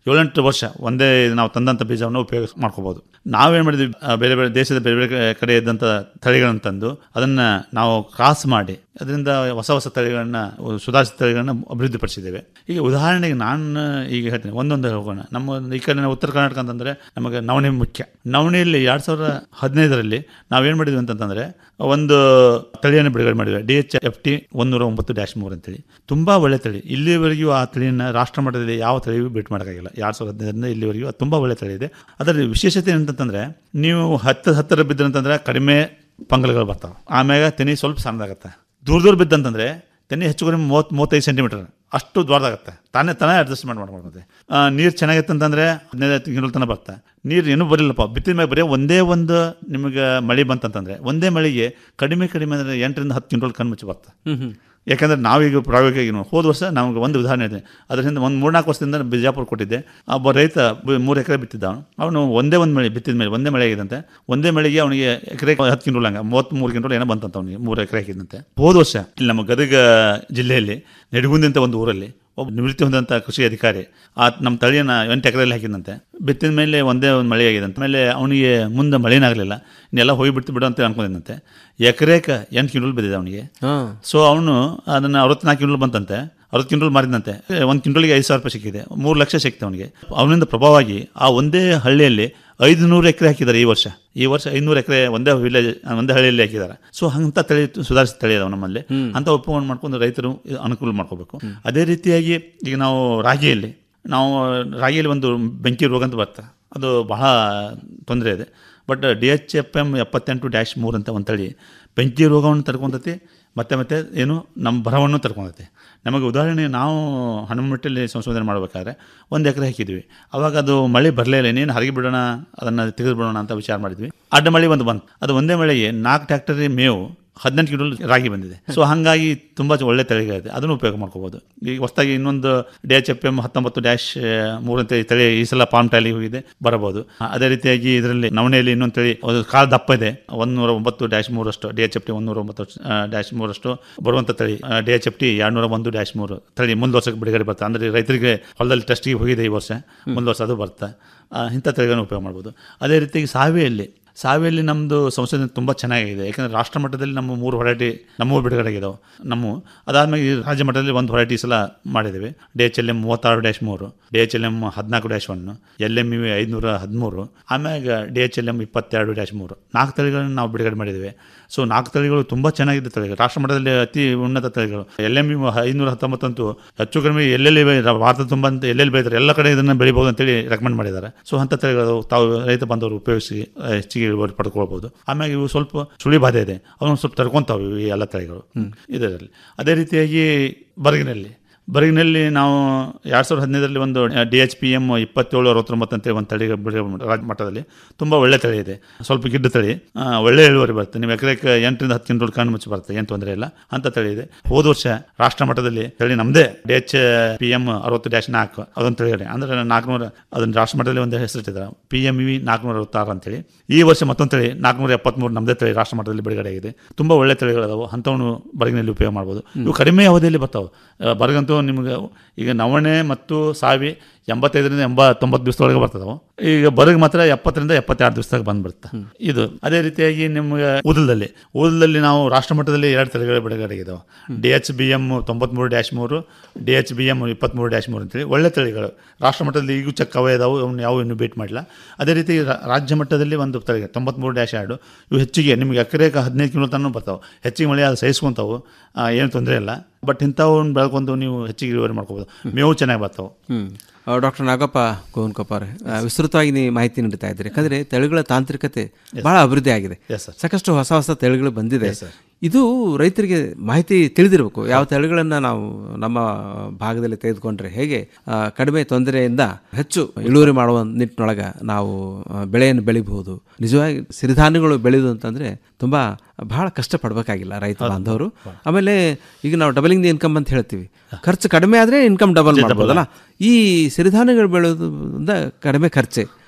ಏಳೆಂಟು ವರ್ಷ ಒಂದೇ ನಾವು ತಂದಂಥ ಬೀಜವನ್ನು ಉಪಯೋಗ ಮಾಡ್ಕೋಬೋದು ನಾವೇನು ಮಾಡಿದ್ವಿ ಆ, ಬೇರೆ ಬೇರೆ ದೇಶದ ಬೇರೆ ಬೇರೆ ಕಡೆ ಇದ್ದಂಥ ತಳಿಗಳನ್ನು ತಂದು ಅದನ್ನು ನಾವು ಕ್ರಾಸ್ ಮಾಡಿ ಅದರಿಂದ ಹೊಸ ಹೊಸ ತಳಿಗಳನ್ನ ಸುಧಾರಿಸಿದ ತಳಿಗಳನ್ನ ಅಭಿವೃದ್ಧಿಪಡಿಸಿದ್ದೇವೆ ಈಗ ಉದಾಹರಣೆಗೆ ನಾನು ಈಗ ಹೇಳ್ತೀನಿ ಒಂದೊಂದು ಹೋಗೋಣ ನಮ್ಮ ಒಂದು ಈ ಕಡೆ ಉತ್ತರ ಕರ್ನಾಟಕ ಅಂತಂದರೆ ನಮಗೆ ನವಣೆ ಮುಖ್ಯ ನವಣೆಯಲ್ಲಿ ಎರಡು ಸಾವಿರದ ಹದಿನೈದರಲ್ಲಿ ನಾವೇನು ಮಾಡಿದ್ವಿ ಅಂತಂತಂದರೆ ಒಂದು ತಳಿಯನ್ನು ಬಿಡುಗಡೆ ಮಾಡಿದ್ವಿ ಡಿ ಎಚ್ ಎಫ್ ಟಿ ಒಂದೂರ ಒಂಬತ್ತು ಡ್ಯಾಶ್ ಮೂರು ಅಂತೇಳಿ ತುಂಬ ಒಳ್ಳೆ ತಳಿ ಇಲ್ಲಿವರೆಗೂ ಆ ತಳಿಯನ್ನು ರಾಷ್ಟ್ರ ಮಟ್ಟದಲ್ಲಿ ಯಾವ ತಳಿಯೂ ಭೇಟಿ ಮಾಡೋಕ್ಕಾಗಿಲ್ಲ ಎರಡು ಸಾವಿರದ ಹದಿನೈದರಿಂದ ಇಲ್ಲಿವರೆಗೂ ಅದು ತುಂಬ ಒಳ್ಳೆ ತಳಿ ಇದೆ ಅದರ ವಿಶೇಷತೆ ಏನಂತಂದರೆ ನೀವು ಹತ್ತು ಹತ್ತರ ಬಿದ್ದಂತಂದ್ರೆ ಕಡಿಮೆ ಪಂಗಲ್ಗಳು ಬರ್ತಾವೆ ಆಮ್ಯಾಗ ತೆನಿ ಸ್ವಲ್ಪ ಸಣ್ಣದಾಗತ್ತೆ ದೂರ ದೂರ ಬಿದ್ದಂತಂದ್ರೆ ತೆನಿ ಹೆಚ್ಚು ಕಡಿಮೆ ಮೂವತ್ತು ಮೂವತ್ತೈದು ಸೆಂಟಿಮೀಟರ್ ಅಷ್ಟು ದೊಡ್ಡದಾಗತ್ತೆ ತಾನೇ ತಾನೇ ಅಡ್ಜಸ್ಟ್ಮೆಂಟ್ ಮಾಡ್ಕೊಳ್ತದೆ ನೀರು ಚೆನ್ನಾಗಿತ್ತು ಅಂತಂದರೆ ಹದಿನೈದು ತಿಂಗಳ ತನಕ ಬರುತ್ತೆ ನೀರು ಏನೂ ಬರಲಿಲ್ಲಪ್ಪ ಬಿತ್ತಿದ ಮೇಲೆ ಬರೀ ಒಂದೇ ಒಂದು ನಿಮಗೆ ಮಳೆ ಬಂತಂತಂದರೆ ಒಂದೇ ಮಳೆಗೆ ಕಡಿಮೆ ಕಡಿಮೆ ಅಂದರೆ ಎಂಟರಿಂದ ಹತ್ತು ಕ್ವಿಂಟಲ್ ಕಣ್ಮುಚ್ಚಿ ಬರುತ್ತೆ ಯಾಕಂದ್ರೆ ನಾವೀಗ ಪ್ರಾಯೋಗಿಕ ಹೋದ ವರ್ಷ ನಮಗೆ ಒಂದು ಉದಾಹರಣೆ ಇದೆ ಅದರಿಂದ ಒಂದು ಮೂರ್ನಾಲ್ಕು ವರ್ಷದಿಂದ ಬಿಜಾಪುರ ಕೊಟ್ಟಿದ್ದೆ ಒಬ್ಬ ರೈತ ಬ- ಮೂರು ಎಕರೆ ಬಿತ್ತಿದ್ದ ಅವನು ಅವನು ಒಂದೇ ಒಂದು ಮಳೆ ಬಿತ್ತಿದ ಮೇಲೆ ಒಂದೇ ಮಳೆ ಆಗಿದಂತೆ ಒಂದೇ ಮಳೆಗೆ ಅವನಿಗೆ ಎಕರೆ ಹತ್ತು ಕ್ವಿಂಟಲ್ ಹಂಗೆ ಮೂವತ್ತ್ಮೂರು ಕ್ವಿಂಟಲ್ ಏನೋ ಬಂತಂತ ಅವನಿಗೆ ಮೂರು ಎಕರೆ ಹಾಕಿದಂತೆ ಹೋದ ವರ್ಷ ಇಲ್ಲಿ ನಮ್ಮ ಗದಗ ಜಿಲ್ಲೆಯಲ್ಲಿ ನೆಡಗುಂದಿ ಅಂತ ಒಂದು ಊರಲ್ಲಿ ಒಬ್ಬ ನಿವೃತ್ತಿ ಹೊಂದಂಥ ಕೃಷಿ ಅಧಿಕಾರಿ ಆ ನಮ್ಮ ತಳಿಯನ್ನು ಎಂಟು ಎಕರೆಯಲ್ಲಿ ಹಾಕಿದಂತೆ ಬಿತ್ತಿದ ಮೇಲೆ ಒಂದೇ ಒಂದು ಮಳೆ ಆಗಿದಂತೆ ಆಮೇಲೆ ಅವನಿಗೆ ಮುಂದೆ ಮಳೆನಾಗಲಿಲ್ಲ ಇನ್ನೆಲ್ಲ ಹೋಗಿಬಿಡ್ತು ಬಿಡು ಅಂತ ಅನ್ಕೊಂಡಿದ್ದಂತೆ ಎಕರೆಗೆ ಎಂಟು ಕ್ವಿಂಟಲ್ ಬಿದ್ದಿದೆ ಅವನಿಗೆ ಸೊ ಅವನು ಅದನ್ನು ಅರವತ್ನಾಲ್ಕು ಕ್ವಿಂಟಲ್ ಬಂತಂತೆ ಅರವತ್ತು ಕ್ವಿಂಟಲ್ ಮಾರಿದಂತೆ ಒಂದು ಕ್ವಿಂಟಲ್ಗೆ ಐದು ಸಾವಿರ ರೂಪಾಯಿ ಸಿಕ್ಕಿದೆ ಮೂರು ಲಕ್ಷ ಸಿಕ್ತೆ ಅವನಿಗೆ ಅವನಿಂದ ಪ್ರಭಾವವಾಗಿ ಆ ಒಂದೇ ಹಳ್ಳಿಯಲ್ಲಿ ಐದು ನೂರು ಎಕರೆ ಹಾಕಿದ್ದಾರೆ ಈ ವರ್ಷ ಈ ವರ್ಷ ಐನೂರು ಎಕರೆ ಒಂದೇ ವಿಲೇಜ್ ಒಂದೇ ಹಳ್ಳಿಯಲ್ಲಿ ಹಾಕಿದ್ದಾರೆ ಸೊ ಅಂತ ತಳಿ ಸುಧಾರಿಸಿದ ತಳಿ ಅದಾವ ನಮ್ಮಲ್ಲಿ ಅಂತ ಒಪ್ಪಂದ ಮಾಡ್ಕೊಂಡು ರೈತರು ಇದು ಅನುಕೂಲ ಮಾಡ್ಕೋಬೇಕು ಅದೇ ರೀತಿಯಾಗಿ ಈಗ ನಾವು ರಾಗಿಯಲ್ಲಿ ನಾವು ರಾಗಿಯಲ್ಲಿ ಒಂದು ಬೆಂಕಿ ರೋಗ ಅಂತ ಬರುತ್ತೆ ಅದು ಬಹಳ ತೊಂದರೆ ಇದೆ but D H F M ಎಪ್ಪತ್ತೆಂಟು ಡ್ಯಾಶ್ ಮೂರು ಅಂತ ಒಂದು ತಳಿ ಬೆಂಕಿ ರೋಗವನ್ನು ತಡ್ಕೊಂತತಿ ಮತ್ತೆ ಮತ್ತೆ ಏನು ನಮ್ಮ ಬರವನ್ನು ತಡ್ಕೊಂತೈತಿ ನಮಗೆ ಉದಾಹರಣೆ ನಾವು ಹನುಮಟ್ಟಿಯಲ್ಲಿ ಸಂಶೋಧನೆ ಮಾಡಬೇಕಾದ್ರೆ ಒಂದು ಎಕರೆ ಹಾಕಿದ್ವಿ ಅವಾಗ ಅದು ಮಳೆ ಬರಲೇ ಇಲ್ಲ ಇನ್ನೇನು ಹರಗಿ ಬಿಡೋಣ ಅದನ್ನು ತೆಗೆದು ಬಿಡೋಣ ಅಂತ ವಿಚಾರ ಮಾಡಿದ್ವಿ ಅಡ್ಡ ಮಳೆ ಒಂದು ಬಂತು ಅದು ಒಂದೇ ಮಳೆಗೆ ನಾಲ್ಕು ಟ್ಯಾಕ್ಟರಿ ಮೇವು ಹದಿನೆಂಟು ಕಿಲೋ ರಾಗಿ ಬಂದಿದೆ ಸೊ ಹಾಗಾಗಿ ತುಂಬ ಒಳ್ಳೆ ತಳಿಗಳಿದೆ ಅದನ್ನು ಉಪಯೋಗ ಮಾಡ್ಕೋಬೋದು ಈಗ ಹೊಸದಾಗಿ ಇನ್ನೊಂದು ಡಿ ಎಚ್ ಎಫ್ ಎಮ್ ಹತ್ತೊಂಬತ್ತು ಡ್ಯಾಶ್ ಮೂರು ಅಂತ ತಳಿ ಈ ಸಲ ಪಾಮ್ ಟ್ಯಾಲಿ ಹೋಗಿದೆ ಬರಬಹುದು ಅದೇ ರೀತಿಯಾಗಿ ಇದರಲ್ಲಿ ನವಣೆಯಲ್ಲಿ ಇನ್ನೊಂದು ತಳಿ ಒಂದು ಕಾಳು ದಪ್ಪ ಇದೆ ಒಂದೂರ ಒಂಬತ್ತು ಡ್ಯಾಶ್ ಮೂರಷ್ಟು ಡಿ ಎಚ್ ಎಫ್ ಟಿ ಒಂದೂರ ಒಂಬತ್ತು ಡ್ಯಾಶ್ ಮೂರಷ್ಟು ಬರುವಂಥ ತಳಿ ಡಿ ಎಚ್ ಎಫ್ ಟಿ ಎರಡುನೂರ ಒಂದು ಡ್ಯಾಶ್ ಮೂರು ತಳಿ ಮುಂದೆ ವರ್ಷಕ್ಕೆ ಬಿಡುಗಡೆ ಬರುತ್ತೆ ಅಂದರೆ ರೈತರಿಗೆ ಹೊಲದಲ್ಲಿ ಟೆಸ್ಟಿಗೆ ಹೋಗಿದೆ ಈ ವರ್ಷ ಮುಂದೆ ವರ್ಷ ಅದು ಬರುತ್ತೆ ಆ, ಇಂಥ ತಳಿಗಳನ್ನು ಉಪಯೋಗ ಮಾಡ್ಬೋದು ಅದೇ ರೀತಿಯಾಗಿ ಸಾವೆಯಲ್ಲಿ ಸಾವಿಯಲ್ಲಿ ನಮ್ಮದು ಸಂಶೋಧನೆ ತುಂಬ ಚೆನ್ನಾಗಿದೆ ಯಾಕಂದರೆ ರಾಷ್ಟ್ರ ಮಟ್ಟದಲ್ಲಿ ನಮ್ಮ ಮೂರು ಹೊರೈಟಿ ನಮ್ಮ ಬಿಡುಗಡೆ ಆಗಿದಾವೆ ನಮ್ಮ ಅದಾದ್ಮೇಲೆ ಈ ರಾಜ್ಯ ಮಟ್ಟದಲ್ಲಿ ಒಂದು ಹೊರೈಟಿ ಸಲ ಮಾಡಿದ್ದೀವಿ ಡಿ ಎಚ್ ಎಲ್ ಎಮ್ ಮೂವತ್ತಾರು ಡ್ಯಾಶ್ ಮೂರು ಡಿ ಎಚ್ ಎಲ್ ಎಮ್ ಹದಿನಾಲ್ಕು dash one L M E ಐದುನೂರ ಹದಿಮೂರು ಆಮ್ಯಾಗ ಡಿ ಎಚ್ ಎಲ್ ಎಮ್ ಇಪ್ಪತ್ತೆರಡು ಡ್ಯಾಶ್ ಮೂರು ನಾಲ್ಕು ತಳಿಗಳನ್ನು ನಾವು ಬಿಡುಗಡೆ ಮಾಡಿದ್ದೀವಿ ಸೊ ನಾಲ್ಕು ತಳಿಗಳು ತುಂಬ ಚೆನ್ನಾಗಿದೆ ತಳಿಗಳು ರಾಷ್ಟ್ರ ಮಟ್ಟದಲ್ಲಿ ಅತಿ ಉನ್ನತ ತಳಿಗಳು ಎಲ್ ಎಮ್ ಇ ಐನೂರ ಹತ್ತೊಂಬತ್ತಂತೂ ಹೆಚ್ಚು ಕಡಿಮೆ ಎಲ್ಲೆಲ್ಲಿ ಬೆ- ಭಾರತ ತುಂಬ ಅಂತ ಎಲ್ಲೆಲ್ಲಿ ಬೆಳೀತಾರೆ ಎಲ್ಲ ಕಡೆ ಇದನ್ನು ಬೆಳಿಬೋದು ಅಂತೇಳಿ ರೆಕಮೆಂಡ್ ಮಾಡಿದ್ದಾರೆ ಸೊ ಅಂಥ ತಳಿಗಳು ತಾವು ರೈತ ಬಂದವರು ಉಪಯೋಗಿಸಿ ಆ, ಹೆಚ್ಚಿಗೆ ಇಳುವರಿ ಪಡ್ಕೊಳ್ಬೋದು ಆಮೇಲೆ ಇವು ಸ್ವಲ್ಪ ಸುಳಿ ಬಾಧೆ ಇದೆ ಅವನು ಸ್ವಲ್ಪ ತಡ್ಕೊತಾವೆ ಈ ಎಲ್ಲ ತಳಿಗಳು ಇದರಲ್ಲಿ ಅದೇ ರೀತಿಯಾಗಿ ಬರಗಿನಲ್ಲಿ ಬರಗಿನಲ್ಲಿ ನಾವು ಎರಡು ಸಾವಿರದ ಹದಿನೈದರಲ್ಲಿ ಒಂದು ಡಿ ಎಚ್ ಪಿ ಎಮ್ ಇಪ್ಪತ್ತೇಳು ಅರವತ್ತೊಂಬತ್ತು ಅಂತೇಳಿ ಒಂದು ತಳಿ ಬಿಡುಗಡೆ ಮಾಡಿ- ರಾಜ್ಯ ಮಟ್ಟದಲ್ಲಿ ತುಂಬ ಒಳ್ಳೆ ತಳಿ ಇದೆ ಸ್ವಲ್ಪ ಗಿಡ್ಡ ತಳಿ ಆ, ಒಳ್ಳೆ ಇಳುವರಿ ಬರುತ್ತೆ ನೀವು ಎಕರೆಗೆ ಎಂಟರಿಂದ ಹತ್ತು ಕ್ವಿಂಟಲ್ ಕಣ್ಣು ಮುಚ್ಚಿ ಬರುತ್ತೆ ಏನು ತೊಂದರೆ ಇಲ್ಲ ಅಂತ ತಳಿ ಇದೆ ಹೋದ ವರ್ಷ ರಾಷ್ಟ್ರ ಮಟ್ಟದಲ್ಲಿ ತಳಿ ನಮ್ಮದೇ ಡಿ ಎಚ್ ಪಿ ಎಮ್ ಅರವತ್ತು ಡ್ಯಾಶ್ ನಾಲ್ಕು ಅದೊಂದು ತಳಿ ಇದೆ ಅಂದರೆ ನಾಲ್ಕುನೂರ ಅದನ್ನು ರಾಷ್ಟ್ರ ಮಟ್ಟದಲ್ಲಿ ಒಂದು ಹೆಸರಿಟ್ಟಿದ್ದಾರೆ ಪಿ ಎಮ್ ವಿ ನಾಲ್ಕುನೂರ ಅರವತ್ತಾರು ಅಂತೇಳಿ ಈ ವರ್ಷ ಮತ್ತೊಂದು ತಳಿ ನಾಲ್ಕುನೂರ ಎಪ್ಪತ್ತ್ಮೂರು ನಮ್ಮದೇ ತಳಿ ರಾಷ್ಟ್ರ ಮಟ್ಟದಲ್ಲಿ ಬಿಡುಗಡೆ ಆಗಿದೆ ತುಂಬ ಒಳ್ಳೆ ತಳಿಗಳದಾವು ಅಂಥವನ್ನು ಬರಗಿನಲ್ಲಿ ಉಪಯೋಗ ಮಾಡ್ಬೋದು ಇವು ಕಡಿಮೆ ಅವಧಿಯಲ್ಲಿ ಬರ್ತಾವೆ ಆ, ಬರಗಂತೂ ನಿಮ್ಗೆ ಈಗ ನವಣೆ ಮತ್ತು ಸಾವಿ ಎಂಬತ್ತೈದರಿಂದ ಎಂಬತ್ತೊಂಬತ್ತು ದಿವಸದೊಳಗೆ ಬರ್ತದವು ಈಗ ಬರಗ್ ಮಾತ್ರ ಎಪ್ಪತ್ತರಿಂದ ಎಪ್ಪತ್ತೆರಡು ದಿವಸದಾಗ ಬಂದ್ಬಿಡುತ್ತೆ ಇದು ಅದೇ ರೀತಿಯಾಗಿ ನಿಮ್ಗೆ ಊದಲದಲ್ಲಿ ಊದಲದಲ್ಲಿ ನಾವು ರಾಷ್ಟ್ರ ಮಟ್ಟದಲ್ಲಿ ಎರಡು ತಳಿಗಳು ಬಿಡುಗಡೆ ಆಗಿದ್ದಾವೆ ಡಿ ಎಚ್ ಬಿ ಎಮ್ ತೊಂಬತ್ಮೂರು ಡ್ಯಾಶ್ ಮೂರು ಡಿ ಎಚ್ ಬಿ ಎಮ್ ಇಪ್ಪತ್ತ್ಮೂರು ಡ್ಯಾಶ್ ಮೂರು ಅಂತೇಳಿ ಒಳ್ಳೆ ತಳಿಗಳು ರಾಷ್ಟ್ರ ಮಟ್ಟದಲ್ಲಿ ಈಗೂ ಚೆಕ್ ಅವೇ ಇದಾವೆ ಅವನ್ನ ಯಾವ ಇನ್ನೂ ಭೇಟಿ ಮಾಡಿಲ್ಲ ಅದೇ ರೀತಿ ರಾ- ರಾಜ್ಯ ಮಟ್ಟದಲ್ಲಿ ಒಂದು ತಳಿ ತೊಂಬತ್ಮೂರು ಡ್ಯಾಶ್ ಎರಡು ಇವು ಹೆಚ್ಚಿಗೆ ನಿಮ್ಗೆ ಎಕರೆಗೆ ಹದಿನೈದು ಕಿಲೋ ತನಕ ಬರ್ತಾವೆ ಹೆಚ್ಚಿಗೆ ಮಳೆ ಅದು ಸಹಿಸ್ಕೊಂತಾವು ಏನು ತೊಂದರೆ ಇಲ್ಲ ಬಟ್ ಇಂಥವನ್ನ ಬೆಳ್ಕೊಂಡು ನೀವು ಹೆಚ್ಚಿಗೆ ಇಳುವರಿ ಮಾಡ್ಕೋಬೋದು ಮೇವು ಚೆನ್ನಾಗಿ ಬರ್ತಾವೆ ಹ್ಞೂ ಡಾಕ್ಟರ್ ನಾಗಪ್ಪ ಗೋವನ್ಕೊಪ್ಪಾರೆ ವಿಸ್ತೃತವಾಗಿ ನೀವು ಮಾಹಿತಿ ನೀಡ್ತಾ ಇದ್ದೀರಿ ಯಾಕಂದರೆ ತಳಿಗಳ ತಾಂತ್ರಿಕತೆ ಬಹಳ ಅಭಿವೃದ್ಧಿ ಆಗಿದೆ Yes, sir. ಸಾಕಷ್ಟು ಹೊಸ ಹೊಸ ತಳಿಗಳು ಬಂದಿದೆ Yes, sir. ಇದು ರೈತರಿಗೆ ಮಾಹಿತಿ ತಿಳಿದಿರಬೇಕು ಯಾವ ತಳಿಗಳನ್ನು ನಾವು ನಮ್ಮ ಭಾಗದಲ್ಲಿ ತೆಗೆದುಕೊಂಡ್ರೆ ಹೇಗೆ ಆ, ಕಡಿಮೆ ತೊಂದರೆಯಿಂದ ಹೆಚ್ಚು ಇಳುವರಿ ಮಾಡುವ ನಿಟ್ಟಿನೊಳಗೆ ನಾವು ಆ, ಬೆಳೆಯನ್ನು ಬೆಳಿಬಹುದು ನಿಜವಾಗಿ ಸಿರಿಧಾನ್ಯಗಳು ಬೆಳೆಯುವುದು ಅಂತಂದರೆ ತುಂಬ ಬಹಳ ಕಷ್ಟಪಡಬೇಕಾಗಿಲ್ಲ ರೈತ ಬಾಂಧವರು ಆಮೇಲೆ ಈಗ ನಾವು ಡಬಲಿಂಗ್ ದಿ ಇನ್ಕಮ್ ಅಂತ ಹೇಳ್ತೀವಿ ಖರ್ಚು ಕಡಿಮೆ ಆದರೆ ಇನ್ಕಮ್ ಡಬಲ್ ಮಾಡ್ಬೋದಲ್ಲ ಈ ಸಿರಿಧಾನ್ಯಗಳು ಬೆಳೆಯೋದ್ರಿಂದ ಕಡಿಮೆ ಖರ್ಚೆ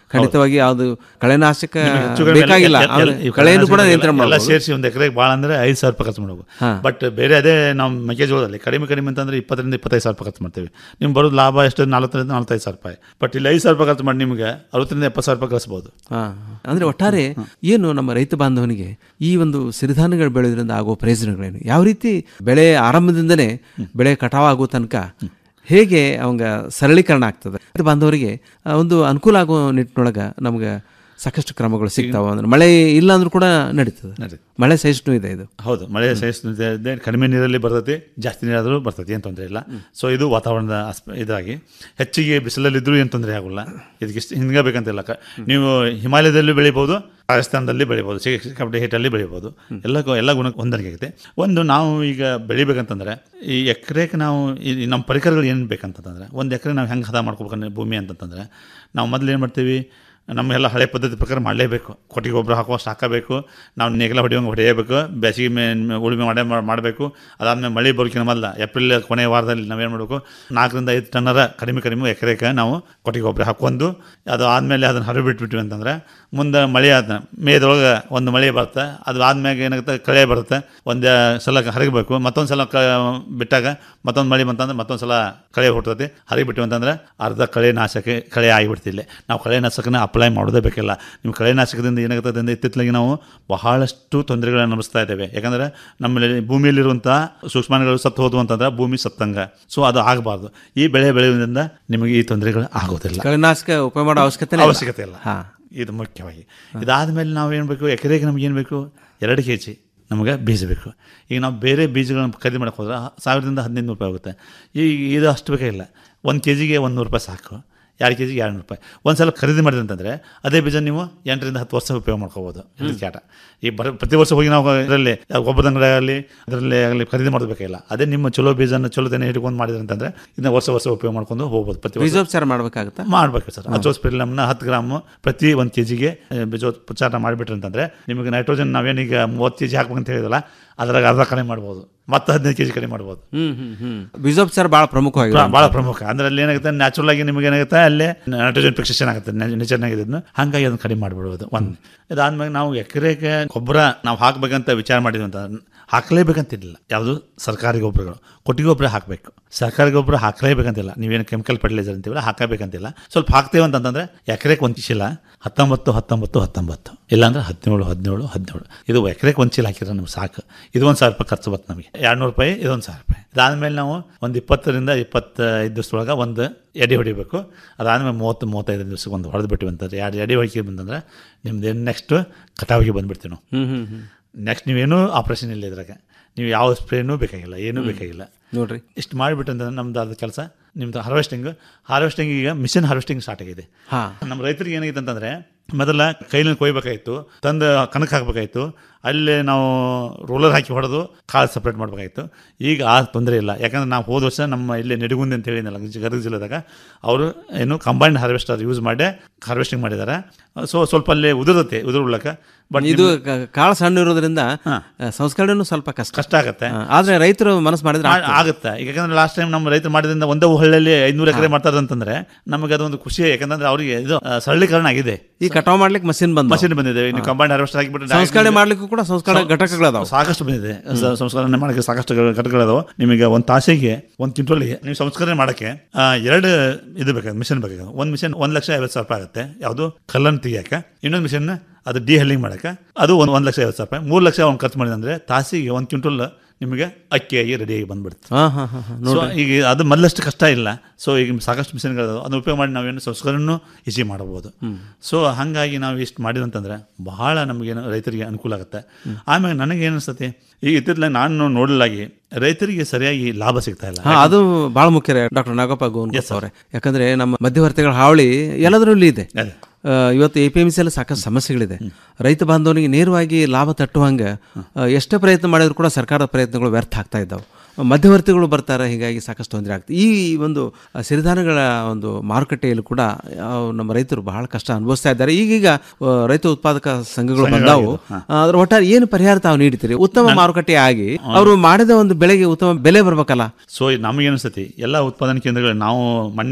ಖಂಡಿತವಾಗಿ ಯಾವುದು ಕಳೆನಾಶಕ ನಿಮಗೆ ಹೆಚ್ಚು ಕಡಿಮೆ ಬೇಕಾಗಿಲ್ಲ ಎಲ್ಲ- ಎಲ್ಲ- ಆದ್ರೆ ಈ ಕಳೆಯನ್ನು ಕೂಡ ಎಲ್ಲ ನಿಯಂತ್ರಣ ಎಲ್ಲ ಮಾಡಬಹುದು ಸೇರಿಸಿ ಒಂದು ಎಕರೆಗೆ ಭಾಳ ಅಂದ್ರೆ ಐದು ಸಾವಿರ ರೂಪಾಯಿ ಖರ್ಚು ಮಾಡಬೇಕು ಹಾ. ಬಟ್ ಬೇರೆ ಅದೇ ನಾವು ಮೆಕ್ಕೆಜೋಳದಲ್ಲಿ ಕಡಿಮೆ ಕಡಿಮೆ ಅಂತಂದ್ರೆ ಇಪ್ಪತ್ತರಿಂದ ಇಪ್ಪತ್ತೈದು ಸಾವಿರ ರೂಪಾಯಿ ಖರ್ಚು ಮಾಡ್ತೀವಿ ನಿಮ್ಗೆ ಬರೋದು ಲಾಭ ಎಷ್ಟು ನಲವತ್ತರಿಂದ ನಲವತ್ತೈದು ಸಾವಿರ ರೂಪಾಯಿ ಬಟ್ ಇಲ್ಲಿ ಐದು ಸಾವಿರ ರೂಪಾಯಿ ಖರ್ಚು ಮಾಡಿ ನಿಮಗೆ ಅರವತ್ತರಿಂದ ಎಪ್ಪತ್ತು ಸಾವಿರ ರೂಪಾಯಿ ಗಳಿಸ್ಬೋದು ಹಾ ಅಂದ್ರೆ ಒಟ್ಟಾರೆ ಏನು ನಮ್ಮ ರೈತ ಬಾಂಧವನಿಗೆ ಈ ಒಂದು ಸಿರಿಧಾನ್ಯಗಳು ಬೆಳೆಯೋದ್ರಿಂದ ಆಗುವ ಪ್ರಯೋಜನಗಳೇನು ಯಾವ ರೀತಿ ಬೆಳೆ ಆರಂಭದಿಂದನೇ ಬೆಳೆ ಕಟಾವು ಆಗೋ ತನಕ ಹೇಗೆ ಅವಂಗ ಸರಳೀಕರಣ ಆಗ್ತದೆ ರೈತ ಬಾಂಧವರಿಗೆ ಆ, ಒಂದು ಅನುಕೂಲ ಆಗೋ ನಿಟ್ಟಿನೊಳಗೆ ನಮ್ಗೆ ಸಾಕಷ್ಟು ಕ್ರಮಗಳು ಸಿಗ್ತಾವ ಅಂದ್ರೆ ಮಳೆ ಇಲ್ಲ ಅಂದ್ರೂ ಕೂಡ ನಡೀತದೆ ಮಳೆ ಸಹಿಷ್ಣು ಇದೆ ಇದು ಹೌದು ಮಳೆ ಸಹಿಷ್ಣುತೆ ಇದೆ. ಕಡಿಮೆ ನೀರಲ್ಲಿ ಬರ್ತೈತಿ ಜಾಸ್ತಿ ನೀರಾದರೂ ಬರ್ತೈತಿ ಏನು ತೊಂದರೆ ಇಲ್ಲ ಸೊ ಇದು ವಾತಾವರಣದ ಆಸ್ಪ ಇದಾಗಿ ಹೆಚ್ಚಿಗೆ ಬಿಸಿಲಲ್ಲಿದ್ದರೂ ಏನು ತೊಂದರೆ ಆಗೋಲ್ಲ ಇದಕ್ಕೆ ಇಷ್ಟು ಹಿಂಗೆ ಬೇಕಂತಿಲ್ಲ ಕ- ನೀವು ಹಿಮಾಲಯದಲ್ಲಿ ಬೆಳಿಬೋದು ರಾಜಸ್ಥಾನದಲ್ಲಿ ಬೆಳಿಬೋದು ಸಿಕ್ಕಾಪಟ್ಟೆ ಹಿಟ್ಟಲ್ಲಿ ಬೆಳಿಬೋದು ಎಲ್ಲ ಗು- ಎಲ್ಲ ಗುಣ ಹೊಂದಾಣಿಕೆ ಆಗುತ್ತೆ ಒಂದು ನಾವು ಈಗ ಬೆಳಿಬೇಕಂತಂದ್ರೆ ಈ ಎಕರೆಗೆ ನಾವು ಈ ನಮ್ಮ ಪರಿಕರಗಳು ಏನು ಬೇಕಂತಂದ್ರೆ ಒಂದು ಎಕರೆ ನಾವು ಹೆಂಗೆ ಹದ ಮಾಡ್ಕೋಬೇಕಂದ್ರೆ ಭೂಮಿ ಅಂತಂತಂದ್ರೆ ನಾವು ಮೊದಲು ಏನು ಮಾಡ್ತೀವಿ ನಮ್ಮೆಲ್ಲ ಹಳೆ ಪದ್ಧತಿ ಪ್ರಕಾರ ಮಾಡಲೇಬೇಕು ಕೊಟ್ಟಿಗೆ ಗೊಬ್ಬರ ಹಾಕುವಷ್ಟು ಹಾಕಬೇಕು ನಾವು ನೇಗಿಲ ಹೊಡೆಯೋಂಗೆ ಹೊಡೆಯಬೇಕು ಬೇಸಿಗೆ ಮೇ ಉಳುಮೆ ಮಾಡೇ ಮಾಡಬೇಕು ಅದಾದಮೇಲೆ ಮಳೆ ಬರೋಕಿನ ಮೊದಲ ಏಪ್ರಿಲ್ ಕೊನೆಯ ವಾರದಲ್ಲಿ ನಾವೇನು ಮಾಡಬೇಕು ನಾಲ್ಕರಿಂದ ಐದು ಟನ್ನರ ಕಡಿಮೆ ಕಡಿಮೆ ಎಕರೆಗೆ ನಾವು ಕೊಟ್ಟಿಗೆ ಗೊಬ್ಬರ ಹಾಕೊಂಡು ಅದು ಆದಮೇಲೆ ಅದನ್ನು ಹರಿವು ಬಿಟ್ಬಿಟ್ವಿ ಅಂತಂದ್ರೆ ಮುಂದೆ ಮಳೆ ಆದ ಮೇದೊಳಗೆ ಒಂದು ಮಳೆ ಬರುತ್ತೆ ಅದು ಆದ್ಮೇಲೆ ಏನಾಗುತ್ತೆ ಕಳೆ ಬರುತ್ತೆ ಒಂದು ಸಲ ಹರಿಬೇಕು ಮತ್ತೊಂದು ಸಲ ಕ ಬಿಟ್ಟಾಗ ಮತ್ತೊಂದು ಮಳೆ ಬಂತಂದ್ರೆ ಮತ್ತೊಂದು ಸಲ ಕಳೆ ಹುಟ್ಟುತ್ತೆ ಹರಿಬಿಟ್ಟು ಅಂತಂದ್ರೆ ಅರ್ಧ ಕಳೆ ನಾಶಕ್ಕೆ ಕಳೆ ಆಗಿಬಿಡ್ತಿಲ್ಲ ನಾವು ಕಳೆ ನಾಶಕನ ಅಪ್ಲೈ ಮಾಡೋದೇ ಬೇಕಿಲ್ಲ ನೀವು ಕಳೆ ನಾಶಕದಿಂದ ಏನಾಗುತ್ತೆ ಅಂದ್ರೆ ಇತ್ತಿತ್ತಲಾಗಿ ನಾವು ಬಹಳಷ್ಟು ತೊಂದರೆಗಳನ್ನು ಅನುಭವಿಸ್ತಾ ಇದ್ದೇವೆ ಯಾಕಂದ್ರೆ ನಮ್ಮಲ್ಲಿ ಭೂಮಿಯಲ್ಲಿರುವಂಥ ಸೂಕ್ಷ್ಮಾಣುಗಳು ಸತ್ತು ಹೋದ್ವು ಅಂತಂದ್ರೆ ಭೂಮಿ ಸತ್ತಂಗ ಸೊ ಅದು ಆಗಬಾರ್ದು ಈ ಬೆಳೆ ಬೆಳೆಯೋದ್ರಿಂದ ನಿಮಗೆ ಈ ತೊಂದರೆಗಳು ಆಗೋದಿಲ್ಲ ಕಳೆನಾಶಕ ಉಪಯೋಗ ಮಾಡೋ ಅವಶ್ಯಕತೆ ಅವಶ್ಯಕತೆ ಇಲ್ಲ ಇದು ಮುಖ್ಯವಾಗಿ ಇದಾದಮೇಲೆ ನಾವು ಏನು ಬೇಕು ಎಕರೆಗೆ ನಮ್ಗೆ ಏನು ಬೇಕು ಎರಡು ಕೆ ಜಿ ನಮಗೆ ಬೀಜ ಬೇಕು ಈಗ ನಾವು ಬೇರೆ ಬೀಜಗಳನ್ನ ಖರೀದಿ ಮಾಡಕ್ಕೆ ಹೋದ್ರೆ ಸಾವಿರದಿಂದ ಹದಿನೈದು ನೂರು ರೂಪಾಯಿ ಆಗುತ್ತೆ ಈಗ ಇದು ಅಷ್ಟು ಬೇಕಾಗಿಲ್ಲ ಒಂದು ಕೆ ಜಿಗೆ ಒಂದು ನೂರು ರೂಪಾಯಿ ಸಾಕು ಎರಡು ಕೆ ಜಿಗೆ ಎರಡು ನೂರು ರೂಪಾಯಿ ಒಂದು ಸಲ ಖರೀದಿ ಮಾಡಿದ್ರೆ ಅಂತಂದರೆ ಅದೇ ಬೀಜ ನೀವು ಎಂಟರಿಂದ ಹತ್ತು ವರ್ಷ ಉಪಯೋಗ ಮಾಡ್ಕೋಬೋದು ಕ್ಯಾಟ ಈ ಬರ ಪ್ರತಿ ವರ್ಷ ಹೋಗಿ ನಾವು ಇದರಲ್ಲಿ ಗೊಬ್ಬರದ ಅಂಗಡಿ ಆಗಲಿ ಅದರಲ್ಲಿ ಆಗಲಿ ಖರೀದಿ ಮಾಡಬೇಕಾಗಿಲ್ಲ ಅದೇ ನಿಮ್ಮ ಚಲೋ ಬೀಜನ ಚಲೋ ತೆನೆ ಹಿಡ್ಕೊಂಡು ಮಾಡಿದ್ರೆ ಅಂತಂದರೆ ಇದನ್ನ ವರ್ಷ ವರ್ಷ ಉಪಯೋಗ ಮಾಡ್ಕೊಂಡು ಹೋಗ್ಬೋದು ಪ್ರತಿ ವರ್ಷ ಬೀಜೋಪಚಾರ ಮಾಡ್ಬೇಕಾಗತ್ತಾ ಮಾಡಬೇಕು ಸರ್ ಅಜೋಸ್ಪಿರಿಲಮ್ನ ಹತ್ತು ಗ್ರಾಮ್ ಪ್ರತಿ ಒಂದು ಕೆ ಜಿಗೆ ಬೀಜೋಪಚಾರ ಮಾಡಿಬಿಟ್ರೆ ಅಂತಂದರೆ ನಿಮಗೆ ನೈಟ್ರೋಜನ್ ನಾವೇನೀಗ ಮೂವತ್ತು ಕೆ ಜಿ ಹಾಕ್ಬೇಕಂತ ಹೇಳಿದಲ್ಲ ಅದ್ರಾಗ ಅರ್ಧ ಕಡಿಮೆ ಮಾಡ್ಬೋದು ಮತ್ತೆ ಹದಿನೈದು ಕೆ ಜಿ ಕಡಿಮೆ ಮಾಡ್ಬೋದು ಹ್ಮ್ ಹ್ಮ್ ಹ್ಮ್ ಬೀಜೋಪಚಾರ ಭಾಳ ಪ್ರಮುಖವಾಗಿ ಭಾಳ ಪ್ರಮುಖ ಅಂದ್ರೆ ಅಲ್ಲಿ ಏನಾಗುತ್ತೆ ನ್ಯಾಚುರಲ್ ಆಗಿ ನಿಮಗೆ ಏನಾಗುತ್ತೆ ಅಲ್ಲೇ ನೈಟ್ರೋಜನ್ ಫಿಕ್ಸೇಷನ್ ಆಗುತ್ತೆ ನೇಚರ್ನಾಗ ಇದನ್ನು ಹಾಗಾಗಿ ಅದನ್ನು ಕಡಿಮೆ ಮಾಡಿಬಿಡ್ಬೋದು ಒಂದು ಇದಾದ್ಮೇಲೆ ನಾವು ಎಕರೆಗೆ ಗೊಬ್ಬರ ನಾವು ಹಾಕ್ಬೇಕಂತ ವಿಚಾರ ಮಾಡಿದ್ವಿ ಅಂತ ಹಾಕಲೇಬೇಕಂತಿಲ್ಲ ಯಾವುದು ಸರ್ಕಾರಿ ಗೊಬ್ಬರಗಳು ಕೊಟ್ಟಿಗೆ ಗೊಬ್ಬರ ಹಾಕಬೇಕು ಸರ್ಕಾರಿ ಗೊಬ್ಬರ ಹಾಕಲೇಬೇಕಂತಿಲ್ಲ ನೀವೇನು ಕೆಮಿಕಲ್ ಫರ್ಟಿಲೈಸರ್ ಅಂತೀವಲ್ಲ ಹಾಕಬೇಕಂತಿಲ್ಲ ಸ್ವಲ್ಪ ಹಾಕ್ತೇವೆ ಅಂತಂದ್ರೆ ಎಕರೆಗೆ ಒಂದು ಚೀಲ ಹತ್ತೊಂಬತ್ತು ಹತ್ತೊಂಬತ್ತು ಹತ್ತೊಂಬತ್ತು ಇಲ್ಲಾಂದ್ರೆ ಹದಿನೇಳು ಹದಿನೇಳು ಹದಿನೇಳು ಇದು ಎಕರೆಗೆ ಒಂದು ಚೀಲ ಹಾಕಿದ್ರೆ ನಮ್ಗೆ ಸಾಕು ಇದು ಒಂದು ಸಾವಿರ ರೂಪಾಯಿ ಖರ್ಚು ಬರುತ್ತೆ ನಮಗೆ ಎರಡು ನೂರು ರೂಪಾಯಿ ಇದೊಂದು ಸಾವಿರ ರೂಪಾಯಿ ಇದಾದ್ಮೇಲೆ ನಾವು ಒಂದು ಇಪ್ಪತ್ತರಿಂದ ಇಪ್ಪತ್ತೈದು ದಿವಸದೊಳಗೆ ಒಂದು ಎಡೆ ಹೊಡಿಬೇಕು ಅದಾದಮೇಲೆ ಮೂವತ್ತು ಮೂವತ್ತೈದು ದಿವಸಕ್ಕೆ ಒಂದು ಹೊಡೆದು ಬಿಟ್ಟಿವಿ ಅಂತಂದ್ರೆ ಎರಡು ಎಡೆ ಹೊಡಿಕೆ ಬಂತಂದ್ರೆ ನಿಮ್ದು ಏನು ನೆಕ್ಸ್ಟ್ ಕಟಾವಿಗೆ ಬಂದ್ಬಿಡ್ತೀವಿ ನಾವು ಹ್ಮ್ ಹ್ಮ್ ಹ್ಮ್ ನೆಕ್ಸ್ಟ್ ನೀವೇನೂ ಆಪ್ರೇಷನ್ ಇಲ್ಲ ಇದ್ರಾಗ ನೀವು ಯಾವ ಸ್ಪ್ರೇನೂ ಬೇಕಾಗಿಲ್ಲ ಏನೂ ಬೇಕಾಗಿಲ್ಲ ನೋಡ್ರಿ ಇಷ್ಟು ಮಾಡಿಬಿಟ್ಟು ಅಂತಂದ್ರೆ ನಮ್ದು ಅದು ಕೆಲಸ ನಿಮ್ದು ಹಾರ್ವೆಸ್ಟಿಂಗ್ ಹಾರ್ವೆಸ್ಟಿಂಗ್ ಈಗ ಮಿಷನ್ ಹಾರ್ವೆಸ್ಟಿಂಗ್ ಸ್ಟಾರ್ಟ್ ಆಗಿದೆ ಹಾ ನಮ್ಮ ರೈತರಿಗೆ ಏನಾಗಿದೆ ಅಂತಂದ್ರೆ ಮೊದಲ ಕೈಲಿ ಕೊಯ್ಬೇಕಾಯ್ತು ತಂದು ಕಣಕ್ಕೆ ಹಾಕಬೇಕಾಯ್ತು ಅಲ್ಲೇ ನಾವು ರೋಲರ್ ಹಾಕಿ ಹೊಡೆದು ಕಾಳು ಸಪ್ರೇಟ್ ಮಾಡಬೇಕಾಯ್ತು ಈಗ ಆ ತೊಂದರೆ ಇಲ್ಲ ಯಾಕಂದ್ರೆ ನಾವು ಹೋದ ವರ್ಷ ನಮ್ಮ ಇಲ್ಲಿ ನೆಡಗುಂದಿ ಅಂತ ಹೇಳಿದ್ನಲ್ಲ ಗದಗ ಜಿಲ್ಲೆದಾಗ ಅವರು ಏನು ಕಂಬೈನ್ಡ್ ಹಾರ್ವೆಸ್ಟರ್ ಯೂಸ್ ಮಾಡಿ ಹಾರ್ವೆಸ್ಟಿಂಗ್ ಮಾಡಿದ್ದಾರೆ ಸೊ ಸ್ವಲ್ಪ ಅಲ್ಲಿ ಉದುರುತ್ತೆ ಉದುರು ಉಳ್ಳಕ ಬಟ್ ಇದು ಕ- ಕಾಳು ಸಣ್ಣ ಇರೋದ್ರಿಂದ ಸಂಸ್ಕರಣೆನೂ ಸ್ವಲ್ಪ ಕಷ್ಟ ಕಷ್ಟ ಆಗತ್ತೆ ಹಾ, ಆದ್ರೆ ರೈತರು ಮನಸ್ಸು ಮಾಡಿದ್ರೆ ಆ- ಆಗ್ತದೆ. ಆಗುತ್ತೆ ಈಗ ಯಾಕಂದ್ರೆ ಲಾಸ್ಟ್ ಟೈಮ್ ನಮ್ಮ ರೈತರು ಮಾಡಿದ್ರಿಂದ ಒಂದೇ ಹಳ್ಳಿಯಲ್ಲಿ ಐನೂರು ಎಕರೆ ಮಾಡ್ತಾರೆ ಅಂತಂದ್ರೆ ನಮಗೆ ಅದೊಂದು ಖುಷಿ ಯಾಕಂದ್ರೆ ಅವರಿಗೆ ಇದು ಆ, ಸರಳೀಕರಣ ಆಗಿದೆ ಈ ಕಟಾವ್ ಮಾಡ್ಲಿಕ್ಕೆ ಮಷಿನ್ ಬಂದ ಮಷಿನ್ ಬಂದಿದೆ ನೀವು ಕಂಬೈಂಡ್ ಹಾರ್ವೆಸ್ಟರ್ ಹಾಕಿಬಿಟ್ಟು ಸಂಸ್ಕರಣೆ ಮಾಡ್ಲಿಕ್ಕೂ ಕೂಡ ಸಂಸ್ಕರಣೆ ಘಟಕಗಳದಾವ ಸಾಕಷ್ಟು ಬಂದಿದೆ ಸ- ಸಂಸ್ಕರಣೆ ಮಾಡಕ್ಕೆ ಸಾಕಷ್ಟು ಘ- ಘಟಕಗಳದಾವ ನಿಮಗೆ ಒಂದು ತಾಸಿಗೆ ಒಂದು ಕ್ವಿಂಟಲ್ಗೆ ನೀವು ಸಂಸ್ಕರಣೆ ಮಾಡಕ್ಕೆ ಆ, ಎರಡು ಇದು ಬೇಕಾಗುತ್ತೆ ಮಿಷನ್ ಬೇಕಾಗುತ್ತೆ ಒಂದು ಮಿಷನ್ ಒಂದು ಲಕ್ಷ ಐವತ್ತು ಸಾವಿರ ರೂಪಾಯಿ ಆಗುತ್ತೆ ಯಾವುದು ಕಲ್ಲನ್ನು ತೆಗಿಯಕ್ಕೆ ಇನ್ನೊಂದು ಮಿಷನ್ ಅದು ಡಿ ಹೆಲ್ಲಿಂಗ್ ಮಾಡಕ್ಕೆ ಅದು ಒಂದು ಒಂದು ಲಕ್ಷ ಐವತ್ತು ಸಾವಿರ ರೂಪಾಯಿ ಮೂರು ಲಕ್ಷ ಅವ್ನು ಖರ್ಚು ಮಾಡಿದ್ರೆ ತಾಸಿಗೆ ಒಂದು ಕ್ವಿಂಟಲ್ ನಿಮಗೆ ಅಕ್ಕಿಯಾಗಿ ರೆಡಿಯಾಗಿ ಬಂದ್ಬಿಡುತ್ತೆ ಹಾ, ಹಾ, ಹಾ, ಹಾ. ಸೊ ನೋಡ್ರಿ. ಈಗ ಅದು ಮೊದಲಷ್ಟು ಕಷ್ಟ ಇಲ್ಲ ಸೊ ಈಗ ಸಾಕಷ್ಟು ಮಿಷನ್ಗಳು ಅದನ್ನ ಉಪಯೋಗ ಮಾಡಿ ನಾವೇನು ಸಂಸ್ಕರಣೆನೂ ಈಸಿ ಮಾಡಬಹುದು ಸೊ ಹಾಗಾಗಿ ನಾವು ಇಷ್ಟು ಮಾಡಿದ್ವಿ ಅಂತಂದ್ರೆ ಬಹಳ ನಮಗೇನು ರೈತರಿಗೆ ಅನುಕೂಲ ಆಗುತ್ತೆ ಆಮೇಲೆ ನನಗೆ ಅನಿಸ್ತತಿ ಈಗ ಇತ್ತಿತ್ತಲಾಗಿ ನಾನು ನೋಡಲಾಗಿ ರೈತರಿಗೆ ಸರಿಯಾಗಿ ಲಾಭ ಸಿಗ್ತಾ ಇಲ್ಲ ಹಾ ಅದು ಬಹಳ ಮುಖ್ಯ ರೀ ಡಾಕ್ಟರ್ ನಾಗಪ್ಪ ಗೋನ್ ಅವರೇ ಯಾಕಂದ್ರೆ ನಮ್ಮ ಮಧ್ಯವರ್ತಿಗಳ ಹಾವಳಿ ಎಲ್ಲದರಲ್ಲೂ ಇದೆ ಆ, ಇವತ್ತು ಎ ಪಿ ಎಂ ಸಿ ಸಾಕಷ್ಟು ಸಮಸ್ಯೆಗಳಿದೆ ರೈತ ಬಾಂಧವನಿಗೆ ನೇರವಾಗಿ ಲಾಭ ತಟ್ಟುವಂಗೆ ಆ, ಎಷ್ಟೇ ಪ್ರಯತ್ನ ಮಾಡಿದ್ರು ಕೂಡ ಸರ್ಕಾರದ ಪ್ರಯತ್ನಗಳು ವ್ಯರ್ಥ ಆಗ್ತಾ ಇದ್ದಾವೆ ಮಧ್ಯವರ್ತಿಗಳು ಬರ್ತಾರೆ ಹೀಗಾಗಿ ಸಾಕಷ್ಟು ತೊಂದರೆ ಆಗ್ತದೆ ಈ ಒಂದು ಆ, ಸಿರಿಧಾನ್ಯಗಳ ಒಂದು ಮಾರುಕಟ್ಟೆಯಲ್ಲಿ ಕೂಡ ಆ, ನಮ್ಮ ರೈತರು ಬಹಳ ಕಷ್ಟ ಅನುಭವಿಸ್ತಾ ಇದ್ದಾರೆ ಈಗೀಗ ಆ, ರೈತ ಉತ್ಪಾದಕ ಸಂಘಗಳು ಬಂದಾವು ಆ, ಅದ್ರ ಒಟ್ಟಾರೆ ಏನು ಪರಿಹಾರ ತಾವು ನೀಡ್ತೀರಿ ಉತ್ತಮ ಮಾರುಕಟ್ಟೆ ಆಗಿ ಅವರು ಮಾಡಿದ ಒಂದು ಬೆಳೆಗೆ ಉತ್ತಮ ಬೆಲೆ ಬರ್ಬೇಕಲ್ಲ ಸೊ ನಮಗೇನಿಸ್ತತಿ ಎಲ್ಲ ಉತ್ಪಾದನಾ ಕೇಂದ್ರಗಳು ನಾವು ಮೊನ್ನೆ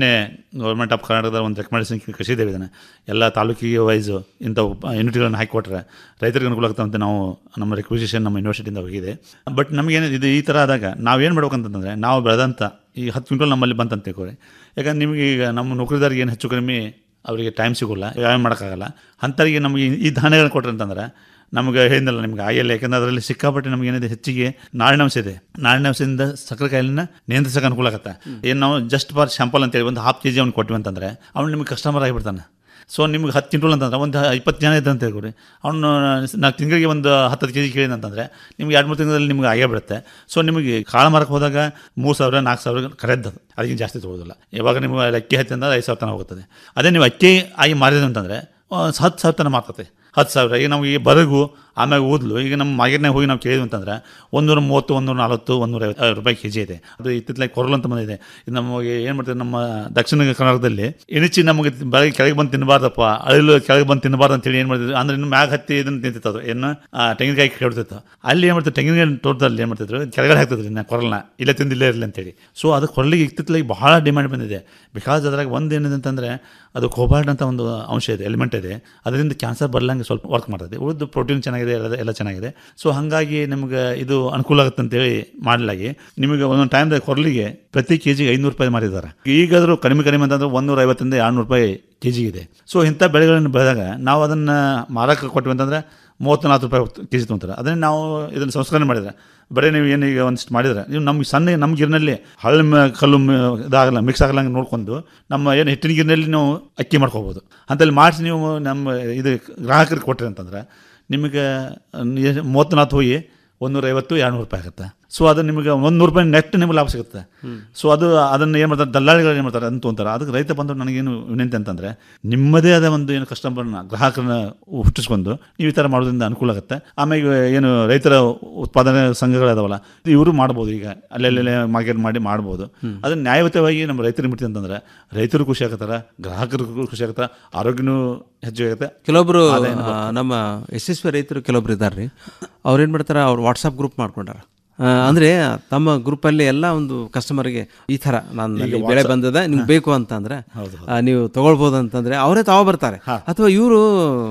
ಗೌರ್ಮೆಂಟ್ ಆಫ್ ಕರ್ನಾಟಕದ ಒಂದು ರೆಕಮೆಂಡೇಶನ್ ಕಳಿಸಿದ್ದೇವೆ ಇದನ್ನು ಎಲ್ಲ ತಾಲೂಕಿಗೆ ವೈಸು ಇಂಥ ಯೂನಿಟ್ಗಳನ್ನು ಹಾಕಿಕೊಟ್ರೆ ರೈತರಿಗೆ ಅನುಕೂಲ ಆಗ್ತದೆ ಅಂತ ನಾವು ನಮ್ಮ ರಿಕ್ವಿಸಿಷನ್ ನಮ್ಮ ಯೂನಿವರ್ಸಿಟಿಯಿಂದ ಹೋಗಿದೆ ಬಟ್ ನಮಗೇನು ಇದು ಈ ಥರ ಆದಾಗ ನಾವೇನು ಮಾಡ್ಬೇಕಂತಂದರೆ ನಾವು ಬೆಳೆದಂಥ ಈ ಹತ್ತು ಕ್ವಿಂಟಲ್ ನಮ್ಮಲ್ಲಿ ಬಂತಂತ ತಿಳ್ಕೊರಿ ಯಾಕಂದ್ರೆ ನಿಮಗೆ ಈಗ ನಮ್ಮ ನೌಕರಿದಾರಿಗೆ ಏನು ಹೆಚ್ಚು ಕಡಿಮೆ ಅವರಿಗೆ ಟೈಮ್ ಸಿಗೋಲ್ಲ ಯಾವ ಮಾಡೋಕ್ಕಾಗಲ್ಲ ಅಂಥವ್ರಿಗೆ ನಮಗೆ ಈ ಧಾನ್ಯಗಳನ್ನ ಕೊಟ್ರೆ ಅಂತಂದ್ರೆ ನಮಗೆ ಹೇಳಿದ್ನಲ್ಲ ನಿಮ್ಗೆ ಆಗಿಲ್ಲ ಯಾಕಂದ್ರೆ ಅದರಲ್ಲಿ ಸಿಕ್ಕಾಪಟ್ಟೆ ನಮ್ಗೆ ಏನಿದೆ ಹೆಚ್ಚಿಗೆ ನಾರಿನಾಂಶ ಇದೆ ನಾರಿನಾಂಶದಿಂದ ಸಕ್ಕರೆ ಕಾಯಿಲೆನ ನಿಯಂತ್ರಿಸಕ್ಕೆ ಅನುಕೂಲ ಆಗುತ್ತೆ ಏನು ನಾವು ಜಸ್ಟ್ ಫಾರ್ ಶಾಂಪಲ್ ಅಂತೇಳಿ ಒಂದು ಹಾಫ್ ಕೆ ಜಿ ಅವ್ನು ಕೊಟ್ವಿ ಅಂತಂದರೆ ಅವ್ನು ನಿಮ್ಗೆ ಕಸ್ಟಮರ್ ಆಗಿಬಿಡ್ತಾನೆ ಸೊ ನಿಮ್ಗೆ ಹತ್ತು ಕ್ವಿಂಟಲ್ ಅಂತಂದ್ರೆ ಒಂದು ಇಪ್ಪತ್ತು ಜನ ಇದ್ದ ಅಂತ ಹೇಳ್ಕೊಡಿ ಅವನು ನಾಲ್ಕು ತಿಂಗಳಿಗೆ ಒಂದು ಹತ್ತು ಕೆ ಜಿ ಕೇಳಿದ ಅಂತಂದರೆ ನಿಮ್ಗೆ ಎರಡು ಮೂರು ತಿಂಗಳಲ್ಲಿ ನಿಮ್ಗೆ ಆಗೇ ಬಿಡುತ್ತೆ ಸೊ ನಿಮಗೆ ಕಾಳು ಮಾರಕ್ಕೆ ಹೋದಾಗ ಮೂರು ಸಾವಿರ ನಾಲ್ಕು ಸಾವಿರ ಕರೆದ್ದು ಅದಕ್ಕಿಂತ ಜಾಸ್ತಿ ತೊಗೊಳೋದಿಲ್ಲ ಯಾವಾಗ ನಿಮ್ಗೆ ಅಕ್ಕಿ ಹತ್ತಿ ಅಂದ್ರೆ ಐದು ಸಾವಿರ ತನಕ ಹೋಗ್ತದೆ ಅದೇ ನೀವು ಅಕ್ಕಿ ಆಗಿ ಮಾರಿದ್ರೆ ಅಂತಂದರೆ ಹತ್ತು ಸಾವಿರ ತನಕ ಮಾರ್ತದೆ ಹತ್ತು ಸಾವಿರ ಈಗ ನಮಗೆ ಈ ಬರಗು ಆಮ್ಯಾಗ ಊದ್ಲು ಈಗ ನಮ್ಮ ಮಾರ್ಕೆಟ್ನಾಗ ಹೋಗಿ ನಾವು ಕೇಳಿದ್ವಿ ಅಂತಂದ್ರೆ ಒಂದೂರ ಮೂವತ್ತು ಒಂದೂರ ನಲ್ವತ್ತು ಒಂದೂರ ಐವತ್ತು ರೂಪಾಯಿ ಕೆ ಜಿ ಇದೆ ಅದು ಇತ್ತಿತ್ತಲಾಗಿ ಕೊರಲು ಅಂತ ಬಂದಿದೆ ಇದು ನಮಗೆ ಏನು ಮಾಡ್ತೀವಿ ನಮ್ಮ ದಕ್ಷಿಣ ಕರ್ನಾಟಕದಲ್ಲಿ ಇಣಿಚಿ ನಮಗೆ ಬೆಳಗ್ಗೆ ಕೆಳಗೆ ಬಂದು ತಿನ್ನಬಾರ್ದಪ್ಪ ಅಳಿಲು ಕೆಳಗೆ ಬಂದು ತಿನ್ನಬಾರ್ದು ಅಂತೇಳಿ ಏನು ಮಾಡ್ತಿದ್ರು ಅಂದ್ರೆ ಇನ್ನು ಮ್ಯಾಗ ಹತ್ತಿ ಇದನ್ನು ತಿಂತಿತ್ತು ಅದು ಏನು ಆ, ತೆಂಗಿನಕಾಯಿ ಕೇಳ್ತಿತ್ತು ಅಲ್ಲಿ ಏನು ಮಾಡ್ತಿದ್ರು ತೆಂಗಿನಕಾಯಿ ತೋಟದಲ್ಲಿ ಏನು ಮಾಡ್ತಿದ್ರು ಕೆಳಗಡೆ ಹಾಕ್ತಿದ್ರು ಇನ್ನು ಕೊರಲನ್ನ ಇಲ್ಲೇ ತಿಂದು ಇಲ್ಲೇ ಇರಲಿ ಅಂತೇಳಿ ಸೊ ಅದು ಕೊರಲಿಗೆ ಇತ್ತಿತ್ತಲಾಗಿ ಬಹಳ ಡಿಮ್ಯಾಂಡ್ ಬಂದಿದೆ ಬಿಕಾಸ್ ಅದ್ರಾಗ ಒಂದು ಏನಿದೆ ಅಂತಂದರೆ ಅದು ಕೋಬಾಲ್ಡ್ ಅಂತ ಒಂದು ಅಂಶ ಇದೆ ಎಲಿಮೆಂಟ್ ಇದೆ ಅದರಿಂದ ಕ್ಯಾನ್ಸರ್ ಬರ್ಲಂಗೆ ಸ್ವಲ್ಪ ವರ್ಕ್ ಮಾಡ್ತದೆ ಉಳಿದು ಪ್ರೋಟೀನ್ ಚೆನ್ನಾಗಿದೆ ಎಲ್ಲ ಎಲ್ಲ ಚೆನ್ನಾಗಿದೆ ಸೊ ಹಾಗಾಗಿ ನಿಮ್ಗೆ ಇದು ಅನುಕೂಲ ಆಗುತ್ತೆ ಅಂತೇಳಿ ಮಾಡಲಾಗಿ ನಿಮಗೆ ಒಂದೊಂದು ಟೈಮ್ದಾಗ ಕೊರಲಿಗೆ ಪ್ರತಿ ಕೆ ಜಿಗೆ ಐನೂರು ರೂಪಾಯಿ ಮಾಡಿದ್ದಾರೆ ಈಗಾದರೂ ಕಡಿಮೆ ಕಡಿಮೆ ಅಂತಂದ್ರೆ ಒಂದೂರ ಐವತ್ತರಿಂದ ಎರಡುನೂರು ರೂಪಾಯಿ ಕೆ ಜಿಗಿದೆ ಸೊ ಇಂಥ ಬೆಳೆಗಳನ್ನು ಬೆಳೆದಾಗ ನಾವು ಅದನ್ನು ಮಾರಕ್ಕೆ ಕೊಟ್ವಿ ಅಂತಂದರೆ ಮೂವತ್ತು ನಾಲ್ಕು ರೂಪಾಯಿ ಕೆ ಜಿ ತೊಗೊಂತಾರೆ ಅದನ್ನೇ ನಾವು ಇದನ್ನು ಸಂಸ್ಕರಣೆ ಮಾಡಿದರೆ ಬರೀ ನೀವು ಏನು ಈಗ ಒಂದಿಷ್ಟು ಮಾಡಿದರೆ ನೀವು ನಮ್ಗೆ ಸಣ್ಣ ನಮ್ಮ ಗಿರ್ನಲ್ಲಿ ಹಳ್ಳ ಮ- ಕಲ್ಲು ಮ- ಇದಾಗಲ್ಲ ಮಿಕ್ಸ್ ಆಗಲ್ಲಂಗೆ ನೋಡ್ಕೊಂಡು ನಮ್ಮ ಏನು ಹಿಟ್ಟಿನ ಗಿರ್ನಲ್ಲಿ ನಾವು ಅಕ್ಕಿ ಮಾಡ್ಕೋಬೋದು ಅಂತಲ್ಲಿ ಮಾಡಿಸಿ ನೀವು ನಮ್ಮ ಇದು ಗ್ರಾಹಕರಿಗೆ ಕೊಟ್ರಿ ಅಂತಂದ್ರೆ ನಿಮಗೆ ಎಷ್ಟು- ಮೂವತ್ತು ನಾಲ್ಕು ಹೋಗಿ ಒಂದೂರ ಐವತ್ತು ಎರಡುನೂರು ರೂಪಾಯಿ ಆಗುತ್ತೆ ಸೊ ಅದು ನಿಮಗೆ ಒಂದು ನೂರು ರೂಪಾಯಿ ನೆಟ್ ನಿಮ್ಗೆ ಲಾಭ ಸಿಗುತ್ತೆ ಸೊ ಅದು ಅದನ್ನು ಏನು ಮಾಡ್ತಾರೆ ದಲ್ಲಾಳಿಗಳು ಏನು ಮಾಡ್ತಾರೆ ಅಂತ ತೊಗೊಂತಾರೆ ಅದಕ್ಕೆ ರೈತ ಬಂದು ನನಗೇನು ವಿನಂತಿ ಅಂತಂದರೆ ನಿಮ್ಮದೇ ಆದ ಒಂದು ಏನು ಕಸ್ಟಮರ್ನ ಗ್ರಾಹಕರನ್ನ ಹುಟ್ಟಿಸ್ಕೊಂಡು ನೀವು ಈ ಥರ ಮಾಡೋದ್ರಿಂದ ಅನುಕೂಲ ಆಗುತ್ತೆ ಆಮೇಲೆ ಏನು ರೈತರ ಉತ್ಪಾದನೆ ಸಂಘಗಳದಾವಲ್ಲ ಇವರು ಮಾಡ್ಬೋದು ಈಗ ಅಲ್ಲೆಲ್ಲೆಲ್ಲೇ ಮಾರ್ಕೆಟ್ ಮಾಡಿ ಮಾಡ್ಬೋದು ಅದನ್ನ ನ್ಯಾಯಯುತವಾಗಿ ನಮ್ಮ ರೈತರಿಗೆ ಬಿಡ್ತೀವಿ ಅಂತಂದ್ರೆ ರೈತರು ಖುಷಿ ಆಗತ್ತಾರ ಗ್ರಾಹಕರಿಗೂ ಖುಷಿ ಆಗತ್ತೆ ಆರೋಗ್ಯನೂ ಹೆಚ್ಚು ಆಗುತ್ತೆ ಕೆಲವೊಬ್ರು ಆದಾಯನೂ ಆ, ನಮ್ಮ ಯಶಸ್ವಿ ರೈತರು ಕೆಲವೊಬ್ರು ಇದ್ದಾರೆ ರೀ ಅವ್ರು ಏನು ಮಾಡ್ತಾರೆ ಅವ್ರು ವಾಟ್ಸಪ್ ಗ್ರೂಪ್ ಮಾಡ್ಕೊಂಡಾರ ಆ, ಅಂದ್ರೆ ತಮ್ಮ ಗ್ರೂಪಲ್ಲಿ ಎಲ್ಲ ಒಂದು ಕಸ್ಟಮರ್ಗೆ ಈ ಥರ ನಾನು ಈಗ ಬೆಳೆ WhatsApp- ಬಂದದ ನಿಮ್ಗೆ ಹಾ. ಬೇಕು ಅಂತಂದ್ರೆ ಹೌದು, ಆ, ನೀವು ತಗೊಳ್ಬೋದು ಅಂತಂದ್ರೆ ಅವರೇ ತಾವ ಬರ್ತಾರೆ ಅಥವಾ ಇವರು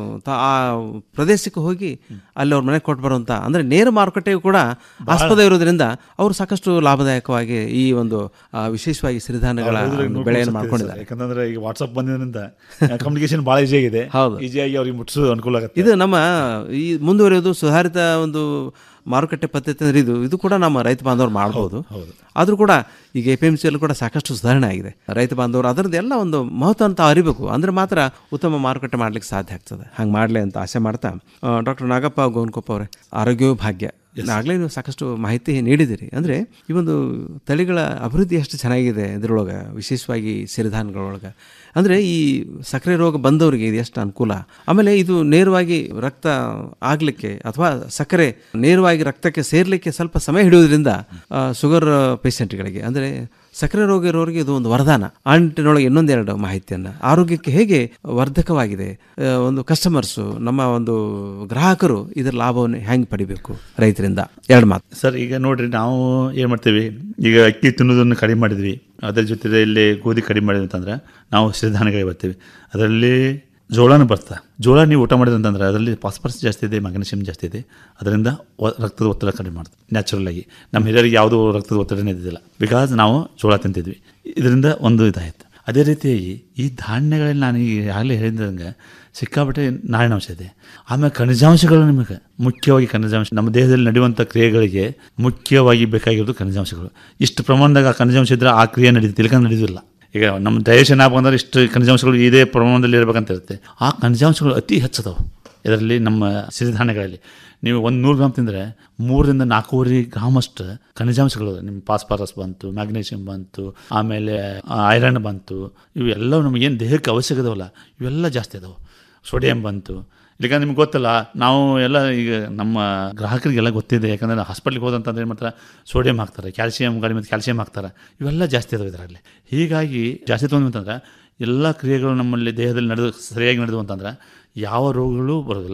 ಆ ಪ್ರದೇಶಕ್ಕೆ ಹೋಗಿ ಅಲ್ಲಿ ಅವ್ರ ಮನೆಗೆ ಕೊಟ್ಟು ಬರುವಂತ ಅಂದ್ರೆ ನೇರ ಮಾರುಕಟ್ಟೆಯು ಕೂಡ ಆಸ್ಪದ ಇರೋದ್ರಿಂದ ಅವರು ಸಾಕಷ್ಟು ಲಾಭದಾಯಕವಾಗಿ ಈ ಒಂದು ಆ, ವಿಶೇಷವಾಗಿ ಸಿರಿಧಾನ್ಯಗಳ ಒಂದು ಬೆಳೆಯನ್ನು ಮಾಡ್ಕೊಂಡಿದ್ದಾರೆ ಯಾಕಂದ್ರೆ ಈಗ ವಾಟ್ಸಪ್ ಬಂದಿದ್ದರಿಂದ ಕಮ್ಯುನಿಕೇಶನ್ ಭಾಳ ಈಸಿ ಆಗಿದೆ ಹೌದು. ಈಸಿಯಾಗಿ ಅವ್ರಿಗೆ ಮುಟ್ಟಿಸೋದು ಅನುಕೂಲ ಆಗುತ್ತೆ ಇದು ನಮ್ಮ ಈ ಮುಂದುವರಿಯೋದು ಸುಧಾರಿತ ಒಂದು ಮಾರುಕಟ್ಟೆ ಪದ್ಧತಿ ಅಂದ್ರೆ ಇದು ಇದು ಕೂಡ ನಮ್ಮ ರೈತ ಬಾಂಧವರು ಮಾಡ್ಬೋದು ಹೌದು. ಆದರೂ ಕೂಡ ಈಗ ಎ ಪಿ ಎಮ್ ಸಿಯಲ್ಲೂ ಕೂಡ ಸಾಕಷ್ಟು ಸುಧಾರಣೆ ಆಗಿದೆ ರೈತ ಬಾಂಧವರು ಅದರದ್ದು ಎಲ್ಲ ಒಂದು ಮಹತ್ವ ಅಂತ ಅರಿಬೇಕು ಅಂದ್ರೆ ಮಾತ್ರ ಉತ್ತಮ ಮಾರುಕಟ್ಟೆ ಮಾಡ್ಲಿಕ್ಕೆ ಸಾಧ್ಯ ಆಗ್ತದೆ ಹಂಗೆ ಮಾಡಲಿ ಅಂತ ಆಸೆ ಮಾಡ್ತಾ ಡಾಕ್ಟರ್ ನಾಗಪ್ಪ ಗೋನ್ಕೊಪ್ಪ ಅವರೇ ಆರೋಗ್ಯವೂ ಭಾಗ್ಯ ಆಗಲೇ ನೀವು ಸಾಕಷ್ಟು ಮಾಹಿತಿ ನೀಡಿದಿರಿ ಅಂದರೆ ಈ ಒಂದು ತಳಿಗಳ ಅಭಿವೃದ್ಧಿ ಎಷ್ಟು ಚೆನ್ನಾಗಿದೆ ಇದರೊಳಗೆ ವಿಶೇಷವಾಗಿ ಸಿರಿಧಾನ್ಯಗಳೊಳಗೆ ಅಂದರೆ ಈ ಸಕ್ಕರೆ ರೋಗ ಬಂದವರಿಗೆ ಇದು ಎಷ್ಟು ಅನುಕೂಲ ಆಮೇಲೆ ಇದು ನೇರವಾಗಿ ರಕ್ತ ಆಗಲಿಕ್ಕೆ ಅಥವಾ ಸಕ್ಕರೆ ನೇರವಾಗಿ ರಕ್ತಕ್ಕೆ ಸೇರಲಿಕ್ಕೆ ಸ್ವಲ್ಪ ಸಮಯ ಹಿಡಿಯೋದ್ರಿಂದ ಆ, ಶುಗರ್ ಪೇಷಂಟ್ಗಳಿಗೆ ಅಂದರೆ ಸಕ್ಕರೆ ರೋಗ ಇರೋರಿಗೆ ಇದು ಒಂದು ವರದಾನ ಆ ನಿಟ್ಟಿನೊಳಗೆ ಇನ್ನೊಂದೆರಡು ಮಾಹಿತಿಯನ್ನು ಆರೋಗ್ಯಕ್ಕೆ ಹೇಗೆ ವರ್ಧಕವಾಗಿದೆ ಆ, ಒಂದು ಕಸ್ಟಮರ್ಸು ನಮ್ಮ ಒಂದು ಗ್ರಾಹಕರು ಇದರ ಲಾಭವನ್ನು ಹೆಂಗೆ ಪಡಿಬೇಕು ರೈತರಿಂದ ಎರಡು ಮಾತು ಸರ್ ಈಗ ನೋಡ್ರಿ ನಾವು ಏನು ಮಾಡ್ತೀವಿ ಈಗ ಅಕ್ಕಿ ತಿನ್ನೋದನ್ನು ಕಡಿಮೆ ಮಾಡಿದ್ವಿ ಅದರ ಜೊತೆ ಇಲ್ಲಿ ಗೋಧಿ ಕಡಿಮೆ ಮಾಡಿದ್ವಿ ಅಂತಂದ್ರೆ ನಾವು ಸಿರಿಧಾನ್ಯಗಳಿಗೆ ಬರ್ತೀವಿ ಅದರಲ್ಲಿ ಜೋಳನೂ ಬರ್ತಾ ಜೋಳ ನೀವು ಊಟ ಮಾಡಿದ್ರೆ ಅಂತಂದ್ರೆ ಅದರಲ್ಲಿ ಫಾಸ್ಫರಸ್ ಜಾಸ್ತಿ ಇದೆ ಮ್ಯಾಗ್ನೀಷಿಯಮ್ ಜಾಸ್ತಿ ಇದೆ ಅದರಿಂದ ಒ- ರಕ್ತದ ಒತ್ತಡ ಕಡಿಮೆ ಮಾಡ್ತದೆ ನ್ಯಾಚುರಲ್ ಆಗಿ ನಮ್ಮ ಹಿರಿಯರಿಗೆ ಯಾವುದೂ ರಕ್ತದ ಒತ್ತಡನೇ ಇದ್ದಿಲ್ಲ ಬಿಕಾಸ್ ನಾವು ಜೋಳ ತಿಂತಿದ್ವಿ ಇದರಿಂದ ಒಂದು ಇದಾಯಿತು ಅದೇ ರೀತಿಯಾಗಿ ಈ ಧಾನ್ಯಗಳಲ್ಲಿ ನಾನು ಈಗ ಆಗಲೇ ಹೇಳಿದಂಗೆ ಸಿಕ್ಕಾಪಟ್ಟೆ ನಾರಿನಾಂಶ ಇದೆ ಆಮೇಲೆ ಖನಿಜಾಂಶಗಳು ನಿಮಗೆ ಮುಖ್ಯವಾಗಿ ಖನಿಜಾಂಶ ನಮ್ಮ ದೇಹದಲ್ಲಿ ನಡೆಯುವಂಥ ಕ್ರಿಯೆಗಳಿಗೆ ಮುಖ್ಯವಾಗಿ ಬೇಕಾಗಿರೋದು ಖನಿಜಾಂಶಗಳು ಇಷ್ಟು ಪ್ರಮಾಣದಾಗ ಆ ಖನಿಜಾಂಶ ಇದ್ದರೆ ಆ ಕ್ರಿಯೆ ನಡೀತಿಲ್ಲ ಇಲ್ಲಕಂದ್ರೆ ನಡೆಯೋದಿಲ್ಲ ಈಗ ನಮ್ಮ ಡೈಜೆಷನ್ ಆಗ್ಬೇಕಂದ್ರೆ ಇಷ್ಟು ಖನಿಜಾಂಶಗಳು ಇದೇ ಪ್ರಮಾಣದಲ್ಲಿ ಇರಬೇಕಂತ ಇರುತ್ತೆ ಆ ಖನಿಜಾಂಶಗಳು ಅತಿ ಹೆಚ್ಚದವು ಇದರಲ್ಲಿ ನಮ್ಮ ಸಿರಿಧಾನ್ಯಗಳಲ್ಲಿ ನೀವು ಒಂದು ನೂರು ಗ್ರಾಮ್ ತಿಂದರೆ ಮೂರರಿಂದ ನಾಲ್ಕೂವರೆ ಗ್ರಾಮ್ ಅಷ್ಟು ಖನಿಜಾಂಶಗಳು ನಿಮ್ಮ ಫಾಸ್ಫರಸ್ ಬಂತು ಮ್ಯಾಗ್ನೀಷಿಯಮ್ ಬಂತು ಆಮೇಲೆ ಐರನ್ ಬಂತು ಇವೆಲ್ಲವೂ ನಮಗೇನು ದೇಹಕ್ಕೆ ಅವಶ್ಯಕ ಇದಾವಲ್ಲ ಇವೆಲ್ಲ ಜಾಸ್ತಿ ಅದಾವೆ ಸೋಡಿಯಂ ಬಂತು ಈಗ ನಿಮ್ಗೆ ಗೊತ್ತಲ್ಲ ನಾವು ಎಲ್ಲ ಈಗ ನಮ್ಮ ಗ್ರಾಹಕರಿಗೆಲ್ಲ ಗೊತ್ತಿದೆ ಯಾಕಂದರೆ ಹಾಸ್ಪಿಟ್ಲಿಗೆ ಹೋದಂತಂದ್ರೆ ಏನು ಮಾಡ್ತಾರೆ ಸೋಡಿಯಂ ಹಾಕ್ತಾರೆ ಕ್ಯಾಲ್ಸಿಯಂ ಗಾಡಿ ಮತ್ತು ಕ್ಯಾಲ್ಸಿಯಂ ಹಾಕ್ತಾರೆ ಇವೆಲ್ಲ ಜಾಸ್ತಿ ಅದಾವೆ ಇದರಲ್ಲಿ ಹೀಗಾಗಿ ಜಾಸ್ತಿ ತೊಗೊಂಡು ಅಂತಂದ್ರೆ ಎಲ್ಲ ಕ್ರಿಯೆಗಳು ನಮ್ಮಲ್ಲಿ ದೇಹದಲ್ಲಿ ನಡೆದು ಸರಿಯಾಗಿ ನಡೆದು ಅಂತಂದ್ರೆ ಯಾವ ರೋಗಗಳು ಬರೋದಿಲ್ಲ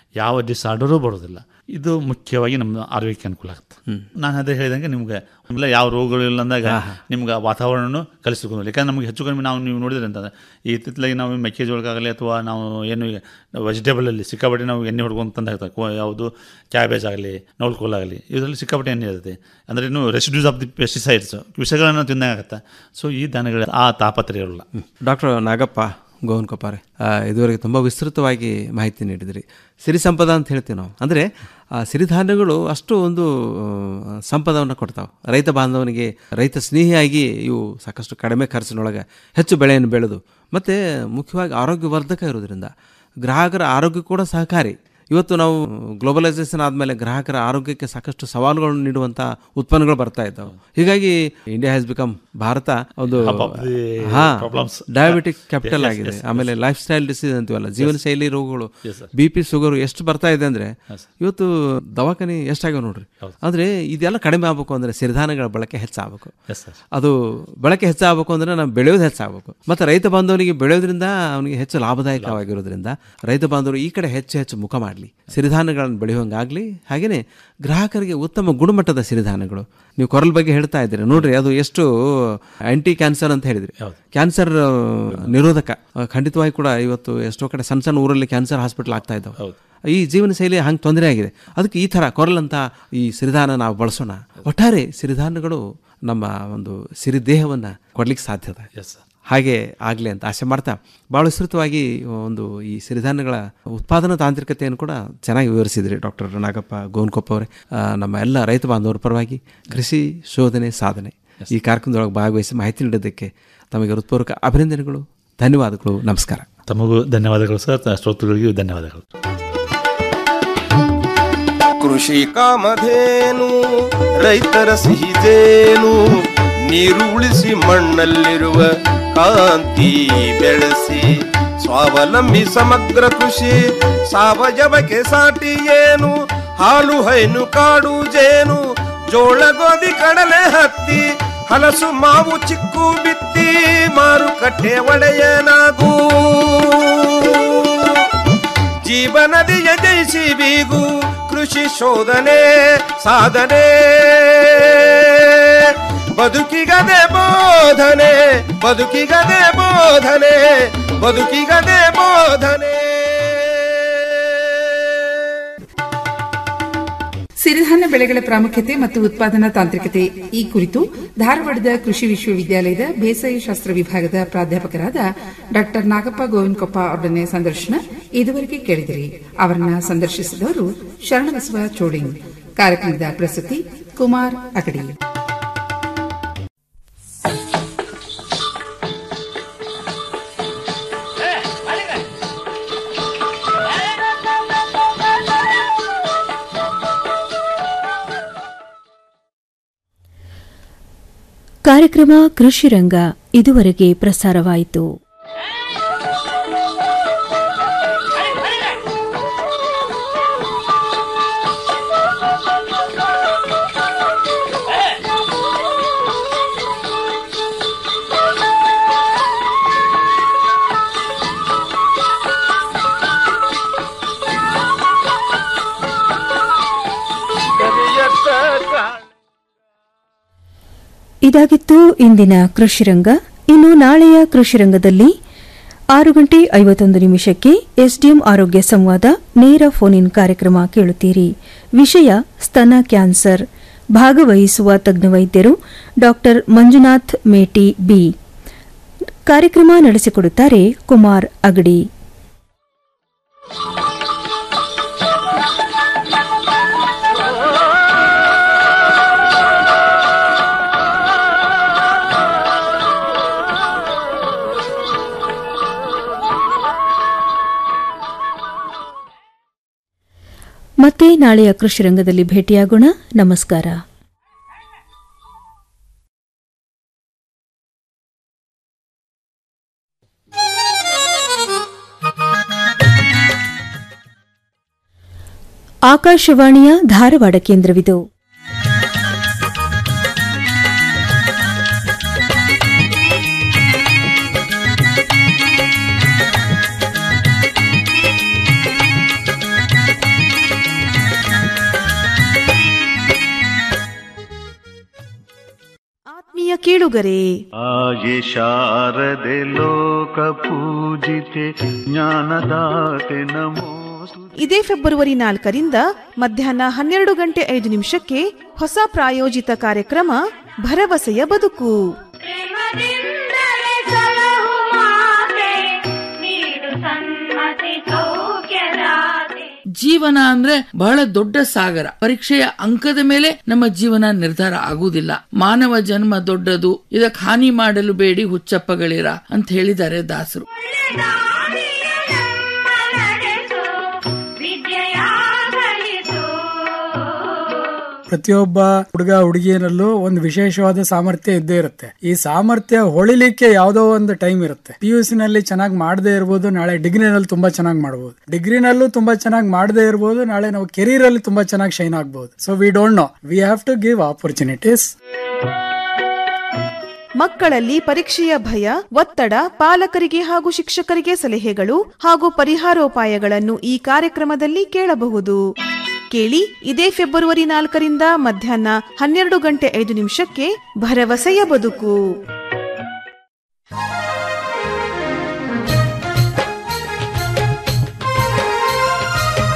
ಯಾವ ಡಿಸಾರ್ಡರೂ ಬರೋದಿಲ್ಲ ಇದು ಮುಖ್ಯವಾಗಿ ನಮ್ಮ ಆರೋಗ್ಯಕ್ಕೆ ಅನುಕೂಲ ಆಗುತ್ತೆ ನಾನು ಅದೇ ಹೇಳಿದಂಗೆ ನಿಮ್ಗೆ ಆಮೇಲೆ ಯಾವ ರೋಗಗಳು ಇಲ್ಲ ಅಂದಾಗ ನಿಮ್ಗೆ ವಾತಾವರಣನೂ ಕಲಿಸ್ಕೊಂಡು ಯಾಕಂದ್ರೆ ನಮಗೆ ಹೆಚ್ಚು ಕಡಿಮೆ ನಾವು ನೀವು ನೋಡಿದ್ರೆ ಅಂತಂದ್ರೆ ಈ ಇತ್ತಿತ್ತಲಾಗಿ ನಾವು ಮೆಕ್ಕೆಜೋಳಕ್ಕಾಗಲಿ ಅಥವಾ ನಾವು ಏನು ವೆಜಿಟೇಬಲಲ್ಲಿ ಸಿಕ್ಕಾಪಟ್ಟೆ ನಾವು ಎಣ್ಣೆ ಹೊಡ್ಕೊಂಡು ತಂದಾಗ ಯಾವುದು ಕ್ಯಾಬೇಜ್ ಆಗಲಿ ನೌಲ್ಕೋಲ್ ಆಗಲಿ ಇದರಲ್ಲಿ ಸಿಕ್ಕಾಪಟ್ಟೆ ಎಣ್ಣೆ ಇರುತ್ತೆ ಅಂದರೆ ಇನ್ನು ರೆಸಿಡ್ಯೂಸ್ ಆಫ್ ದಿ ಪೆಸ್ಟಿಸೈಡ್ಸ್ ವಿಷಗಳನ್ನು ತಿಂದಾಗತ್ತೆ ಸೊ ಈ ದನಗಳ ಆ ತಾಪತ್ರೆ ಇರಲ್ಲ ಡಾಕ್ಟರ್ ನಾಗಪ್ಪ ಗೋವನ್ ಕೊಪ್ಪಾರೆ ಆ, ಇದುವರೆಗೆ ತುಂಬ ವಿಸ್ತೃತವಾಗಿ ಮಾಹಿತಿ ನೀಡಿದ್ರಿ ಸಿರಿ ಸಂಪದ ಅಂತ ಹೇಳ್ತೀವಿ ನಾವು ಅಂದರೆ ಆ ಸಿರಿಧಾನ್ಯಗಳು ಅಷ್ಟು ಒಂದು ಆ, ಸಂಪದವನ್ನು ಕೊಡ್ತಾವೆ ರೈತ ಬಾಂಧವನಿಗೆ ರೈತ ಸ್ನೇಹಿಯಾಗಿ ಇವು ಸಾಕಷ್ಟು ಕಡಿಮೆ ಖರ್ಚಿನೊಳಗೆ ಹೆಚ್ಚು ಬೆಳೆಯನ್ನು ಬೆಳೆದು ಮತ್ತು ಮುಖ್ಯವಾಗಿ ಆರೋಗ್ಯವರ್ಧಕ ಇರೋದ್ರಿಂದ ಗ್ರಾಹಕರ ಆರೋಗ್ಯ ಕೂಡ ಸಹಕಾರಿ ಇವತ್ತು ನಾವು ಗ್ಲೋಬಲೈಸೇಷನ್ ಆದಮೇಲೆ ಗ್ರಾಹಕರ ಆರೋಗ್ಯಕ್ಕೆ ಸಾಕಷ್ಟು ಸವಾಲುಗಳನ್ನು ನೀಡುವಂಥ ಉತ್ಪನ್ನಗಳು ಬರ್ತಾ ಇದ್ದಾವೆ ಹೀಗಾಗಿ ಇಂಡಿಯಾ ಹ್ಯಾಸ್ ಬಿಕಮ್ ಭಾರತ ಒಂದು Hub of the ಹಾ problems. Diabetic capital Yes, yes, ಆಗಿದೆ yes, ಆಮೇಲೆ ಲೈಫ್ ಸ್ಟೈಲ್ ಡಿಸೀಸ್ ಅಂತೀವಲ್ಲ ಜೀವನ ಶೈಲಿ ರೋಗಗಳು Yes, sir. B P sugar ಎಷ್ಟು ಬರ್ತಾ ಇದೆ ಅಂದ್ರೆ ಇವತ್ತು ದವಾಖಾನೆ ಎಷ್ಟಾಗ್ಯಾವ ನೋಡ್ರಿ ಅಂದ್ರೆ ಇದೆಲ್ಲ ಕಡಿಮೆ ಆಗ್ಬೇಕು ಅಂದ್ರೆ ಸಿರಿಧಾನ್ಯಗಳ ಬಳಕೆ ಹೆಚ್ಚಾಗಬೇಕು Yes, sir. ಅದು ಬಳಕೆ ಹೆಚ್ಚಾಗಬೇಕು ಅಂದ್ರೆ ನಾವು ಬೆಳೆಯೋದು ಹೆಚ್ಚಾಗಬೇಕು ಮತ್ತೆ ರೈತ ಬಾಂಧವನಿಗೆ ಬೆಳೆಯೋದ್ರಿಂದ ಅವನಿಗೆ ಹೆಚ್ಚು ಲಾಭದಾಯಕವಾಗಿರೋದ್ರಿಂದ ರೈತ ಬಾಂಧವರು ಈ ಕಡೆ ಹೆಚ್ಚು ಹೆಚ್ಚು ಮುಖ ಮಾಡಲಿ ಸಿರಿಧಾನ್ಯಗಳನ್ನು ಬೆಳೆಯುವಂಗಾಗಲಿ ಹಾಗೆಯೇ ಗ್ರಾಹಕರಿಗೆ ಉತ್ತಮ ಗುಣಮಟ್ಟದ ಸಿರಿಧಾನ್ಯಗಳು ನೀವು ಕೊರಲ್ ಬಗ್ಗೆ ಹೇಳ್ತಾ ಇದ್ದೀರಿ ನೋಡ್ರಿ ಅದು ಎಷ್ಟು ಆಂಟಿ ಕ್ಯಾನ್ಸರ್ ಅಂತ ಹೇಳಿದ್ರಿ ಕ್ಯಾನ್ಸರ್ ಆ, ನಿರೋಧಕ ಆ, ಖಂಡಿತವಾಗಿ ಕೂಡ ಇವತ್ತು ಎಷ್ಟೋ ಕಡೆ ಸಣ್ಣ ಸಣ್ಣ ಊರಲ್ಲಿ ಕ್ಯಾನ್ಸರ್ ಹಾಸ್ಪಿಟಲ್ ಆಗ್ತಾ ಇದ್ದಾವೆ ಈ ಜೀವನ ಶೈಲಿ ಹಂಗೆ ತೊಂದರೆ ಆಗಿದೆ ಅದಕ್ಕೆ ಈ ಥರ ಕೊರಲ್ ಅಂತ ಈ ಸಿರಿಧಾನ ನಾವು ಬಳಸೋಣ ಒಟ್ಟಾರೆ ಸಿರಿಧಾನ್ಯಗಳು ನಮ್ಮ ಒಂದು ಸಿರಿ ದೇಹವನ್ನು ಕೊಡ್ಲಿಕ್ಕೆ ಸಾಧ್ಯತೆ ಎಸ್ ಹಾಗೆ ಆಗಲಿ ಅಂತ ಆಸೆ ಮಾಡ್ತಾ ಭಾಳ ವಿಸ್ತೃತವಾಗಿ ಒಂದು ಈ ಸಿರಿಧಾನ್ಯಗಳ ಉತ್ಪಾದನಾ ತಾಂತ್ರಿಕತೆಯನ್ನು ಕೂಡ ಚೆನ್ನಾಗಿ ವಿವರಿಸಿದ್ರಿ ಡಾಕ್ಟರ್ ನಾಗಪ್ಪ ಗೋನ್ಕೊಪ್ಪ ಅವರೇ ಆ, ನಮ್ಮ ಎಲ್ಲ ರೈತ ಬಾಂಧವರ ಪರವಾಗಿ ಕೃಷಿ ಶೋಧನೆ ಸಾಧನೆ ಈ ಕಾರ್ಯಕ್ರಮದೊಳಗೆ ಭಾಗವಹಿಸಿ ಮಾಹಿತಿ ನೀಡೋದಕ್ಕೆ ತಮಗೆ ಹೃತ್ಪೂರ್ವಕ ಅಭಿನಂದನೆಗಳು ಧನ್ಯವಾದಗಳು ನಮಸ್ಕಾರ ತಮಗೂ ಧನ್ಯವಾದಗಳು ಸರ್ ಶ್ರೋತೃಗಳಿಗೂ ಧನ್ಯವಾದಗಳು ಕೃಷಿ ಕಾಮಧೇನು ರೈತರ ಸಿಹಿದೇನು ನೀರು ಉಳಿಸಿ ಮಣ್ಣಲ್ಲಿರುವ ಕಾಂತಿ ಬೆಳೆಸಿ ಸ್ವಾವಲಂಬಿ ಸಮಗ್ರ ಕೃಷಿ ಸಾವಯವಕ್ಕೆ ಸಾಟಿ ಏನು ಹಾಲು ಹೈನು ಕಾಡು ಜೇನು ಜೋಳ ಗೋಧಿ ಕಡಲೆ ಹತ್ತಿ ಹಲಸು ಮಾವು ಚಿಕ್ಕು ಬಿತ್ತಿ ಮಾರುಕಟ್ಟೆ ಒಡೆಯನಾಗೂ ಜೀವನದಿಯ ಜಯಿಸಿ ಬೀಗು ಕೃಷಿ ಶೋಧನೆ ಸಾಧನೆ ಬದುಕಿಗದೆ ಬೋಧನೆ ಬದುಕಿಗದೆ ಬೋಧನೆ ಬದುಕಿಗದೆ ಬೋಧನೆ ಸಿರಿಧಾನ್ಯ ಬೆಳೆಗಳ ಪ್ರಾಮುಖ್ಯತೆ ಮತ್ತು ಉತ್ಪಾದನಾ ತಾಂತ್ರಿಕತೆ ಈ ಕುರಿತು ಧಾರವಾಡದ ಕೃಷಿ ವಿಶ್ವವಿದ್ಯಾಲಯದ ಬೇಸಾಯ ಶಾಸ್ತ್ರ ವಿಭಾಗದ ಪ್ರಾಧ್ಯಾಪಕರಾದ ಡಾಕ್ಟರ್ ನಾಗಪ್ಪ ಗೋವಿಂದಕೊಪ್ಪ ಅವರನ್ನೇ ಸಂದರ್ಶನ ಇದುವರೆಗೆ ಕೇಳಿದಿರಿ ಅವರನ್ನ ಸಂದರ್ಶಿಸಿದವರು ಶರಣಬಸವ ಚೋಡಿಂಗ್ ಕಾರ್ಯಕ್ರಮದ ಪ್ರಸ್ತುತಿ ಕುಮಾರ್ ಅಗಡಿ ಕಾರ್ಯಕ್ರಮ ಕೃಷಿ ರಂಗ ಇದುವರೆಗೆ ಪ್ರಸಾರವಾಯಿತು ಇದಾಗಿತ್ತು ಇಂದಿನ ಕೃಷಿ ರಂಗ ಇನ್ನು ನಾಳೆಯ ಕೃಷಿ ರಂಗದಲ್ಲಿ ಆರು ಗಂಟೆ ಐವತ್ತೊಂದು ನಿಮಿಷಕ್ಕೆ ಎಸ್ಡಿಎಂ ಆರೋಗ್ಯ ಸಂವಾದ ನೇರ ಫೋನ್ ಇನ್ ಕಾರ್ಯಕ್ರಮ ಕೇಳುತ್ತೀರಿ ವಿಷಯ ಸ್ತನ ಕ್ಯಾನ್ಸರ್ ಭಾಗವಹಿಸುವ ತಜ್ಞ ವೈದ್ಯರು ಡಾ ಮಂಜುನಾಥ್ ಮೇಟಿ ಬಿ ಕಾರ್ಯಕ್ರಮ ನಡೆಸಿಕೊಡುತ್ತಾರೆ ಕುಮಾರ್ ಅಗಡಿ ಮತ್ತೆ ನಾಳೆಯ ಕೃಷಿ ರಂಗದಲ್ಲಿ ಭೇಟಿಯಾಗೋಣ ನಮಸ್ಕಾರ ಆಕಾಶವಾಣಿಯ ಧಾರವಾಡ ಕೇಂದ್ರವಿದು ಕೇಳುಗರೆ ಆಯೆ ಶಾರದೆ ಲೋಕ ಪೂಜಿತೆ ಜ್ಞಾನದಾತೆ ನಮೋ ಇದೇ ಫೆಬ್ರವರಿ ನಾಲ್ಕರಿಂದ ಮಧ್ಯಾಹ್ನ ಹನ್ನೆರಡು ಗಂಟೆ ಐದು ನಿಮಿಷಕ್ಕೆ ಹೊಸ ಪ್ರಾಯೋಜಿತ ಕಾರ್ಯಕ್ರಮ ಭರವಸೆಯ ಬದುಕು ಜೀವನ ಅಂದ್ರೆ ಬಹಳ ದೊಡ್ಡ ಸಾಗರ ಪರೀಕ್ಷೆಯ ಅಂಕದ ಮೇಲೆ ನಮ್ಮ ಜೀವನ ನಿರ್ಧಾರ ಆಗುವುದಿಲ್ಲ ಮಾನವ ಜನ್ಮ ದೊಡ್ಡದು ಇದಕ್ಕೆ ಹಾನಿ ಮಾಡಲು ಬೇಡಿ ಹುಚ್ಚಪ್ಪಗಳಿರ ಅಂತ ಹೇಳಿದ್ದಾರೆ ದಾಸರು ಪ್ರತಿಯೊಬ್ಬ ಹುಡುಗ ಹುಡುಗಿಯರಲ್ಲೂ ಒಂದು ವಿಶೇಷವಾದ ಸಾಮರ್ಥ್ಯ ಇದ್ದೇ ಇರುತ್ತೆ ಈ ಸಾಮರ್ಥ್ಯ ಹೊಳಿಲಿಕ್ಕೆ ಯಾವುದೋ ಒಂದು ಟೈಮ್ ಇರುತ್ತೆ ಪಿ ಯು ನಲ್ಲಿ ಚೆನ್ನಾಗಿ ಮಾಡದೇ ಇರ್ಬೋದು ನಾಳೆ ಡಿಗ್ರಿನಲ್ಲಿ ತುಂಬಾ ಚೆನ್ನಾಗಿ ಮಾಡಬಹುದು ಡಿಗ್ರಿನಲ್ಲೂ ತುಂಬಾ ಚೆನ್ನಾಗಿ ಮಾಡದೇ ಇರ್ಬೋದು ನಾಳೆ ನಾವು ಕೆರಿಯರ್ ಅಲ್ಲಿ ತುಂಬಾ ಚೆನ್ನಾಗಿ ಶೈನ್ ಆಗ್ಬಹುದು so we don't know we have to give opportunities ಮಕ್ಕಳಲ್ಲಿ ಪರೀಕ್ಷೆಯ ಭಯ ಒತ್ತಡ ಪಾಲಕರಿಗೆ ಹಾಗೂ ಶಿಕ್ಷಕರಿಗೆ ಸಲಹೆಗಳು ಹಾಗೂ ಪರಿಹಾರೋಪಾಯಗಳನ್ನು ಈ ಕಾರ್ಯಕ್ರಮದಲ್ಲಿ ಕೇಳಬಹುದು ಕೇಳಿ ಇದೇ ಫೆಬ್ರವರಿ ನಾಲ್ಕರಿಂದ ಮಧ್ಯಾಹ್ನ ಹನ್ನೆರಡು ಗಂಟೆ ಐದು ನಿಮಿಷಕ್ಕೆ ಭರವಸೆಯ ಬದುಕು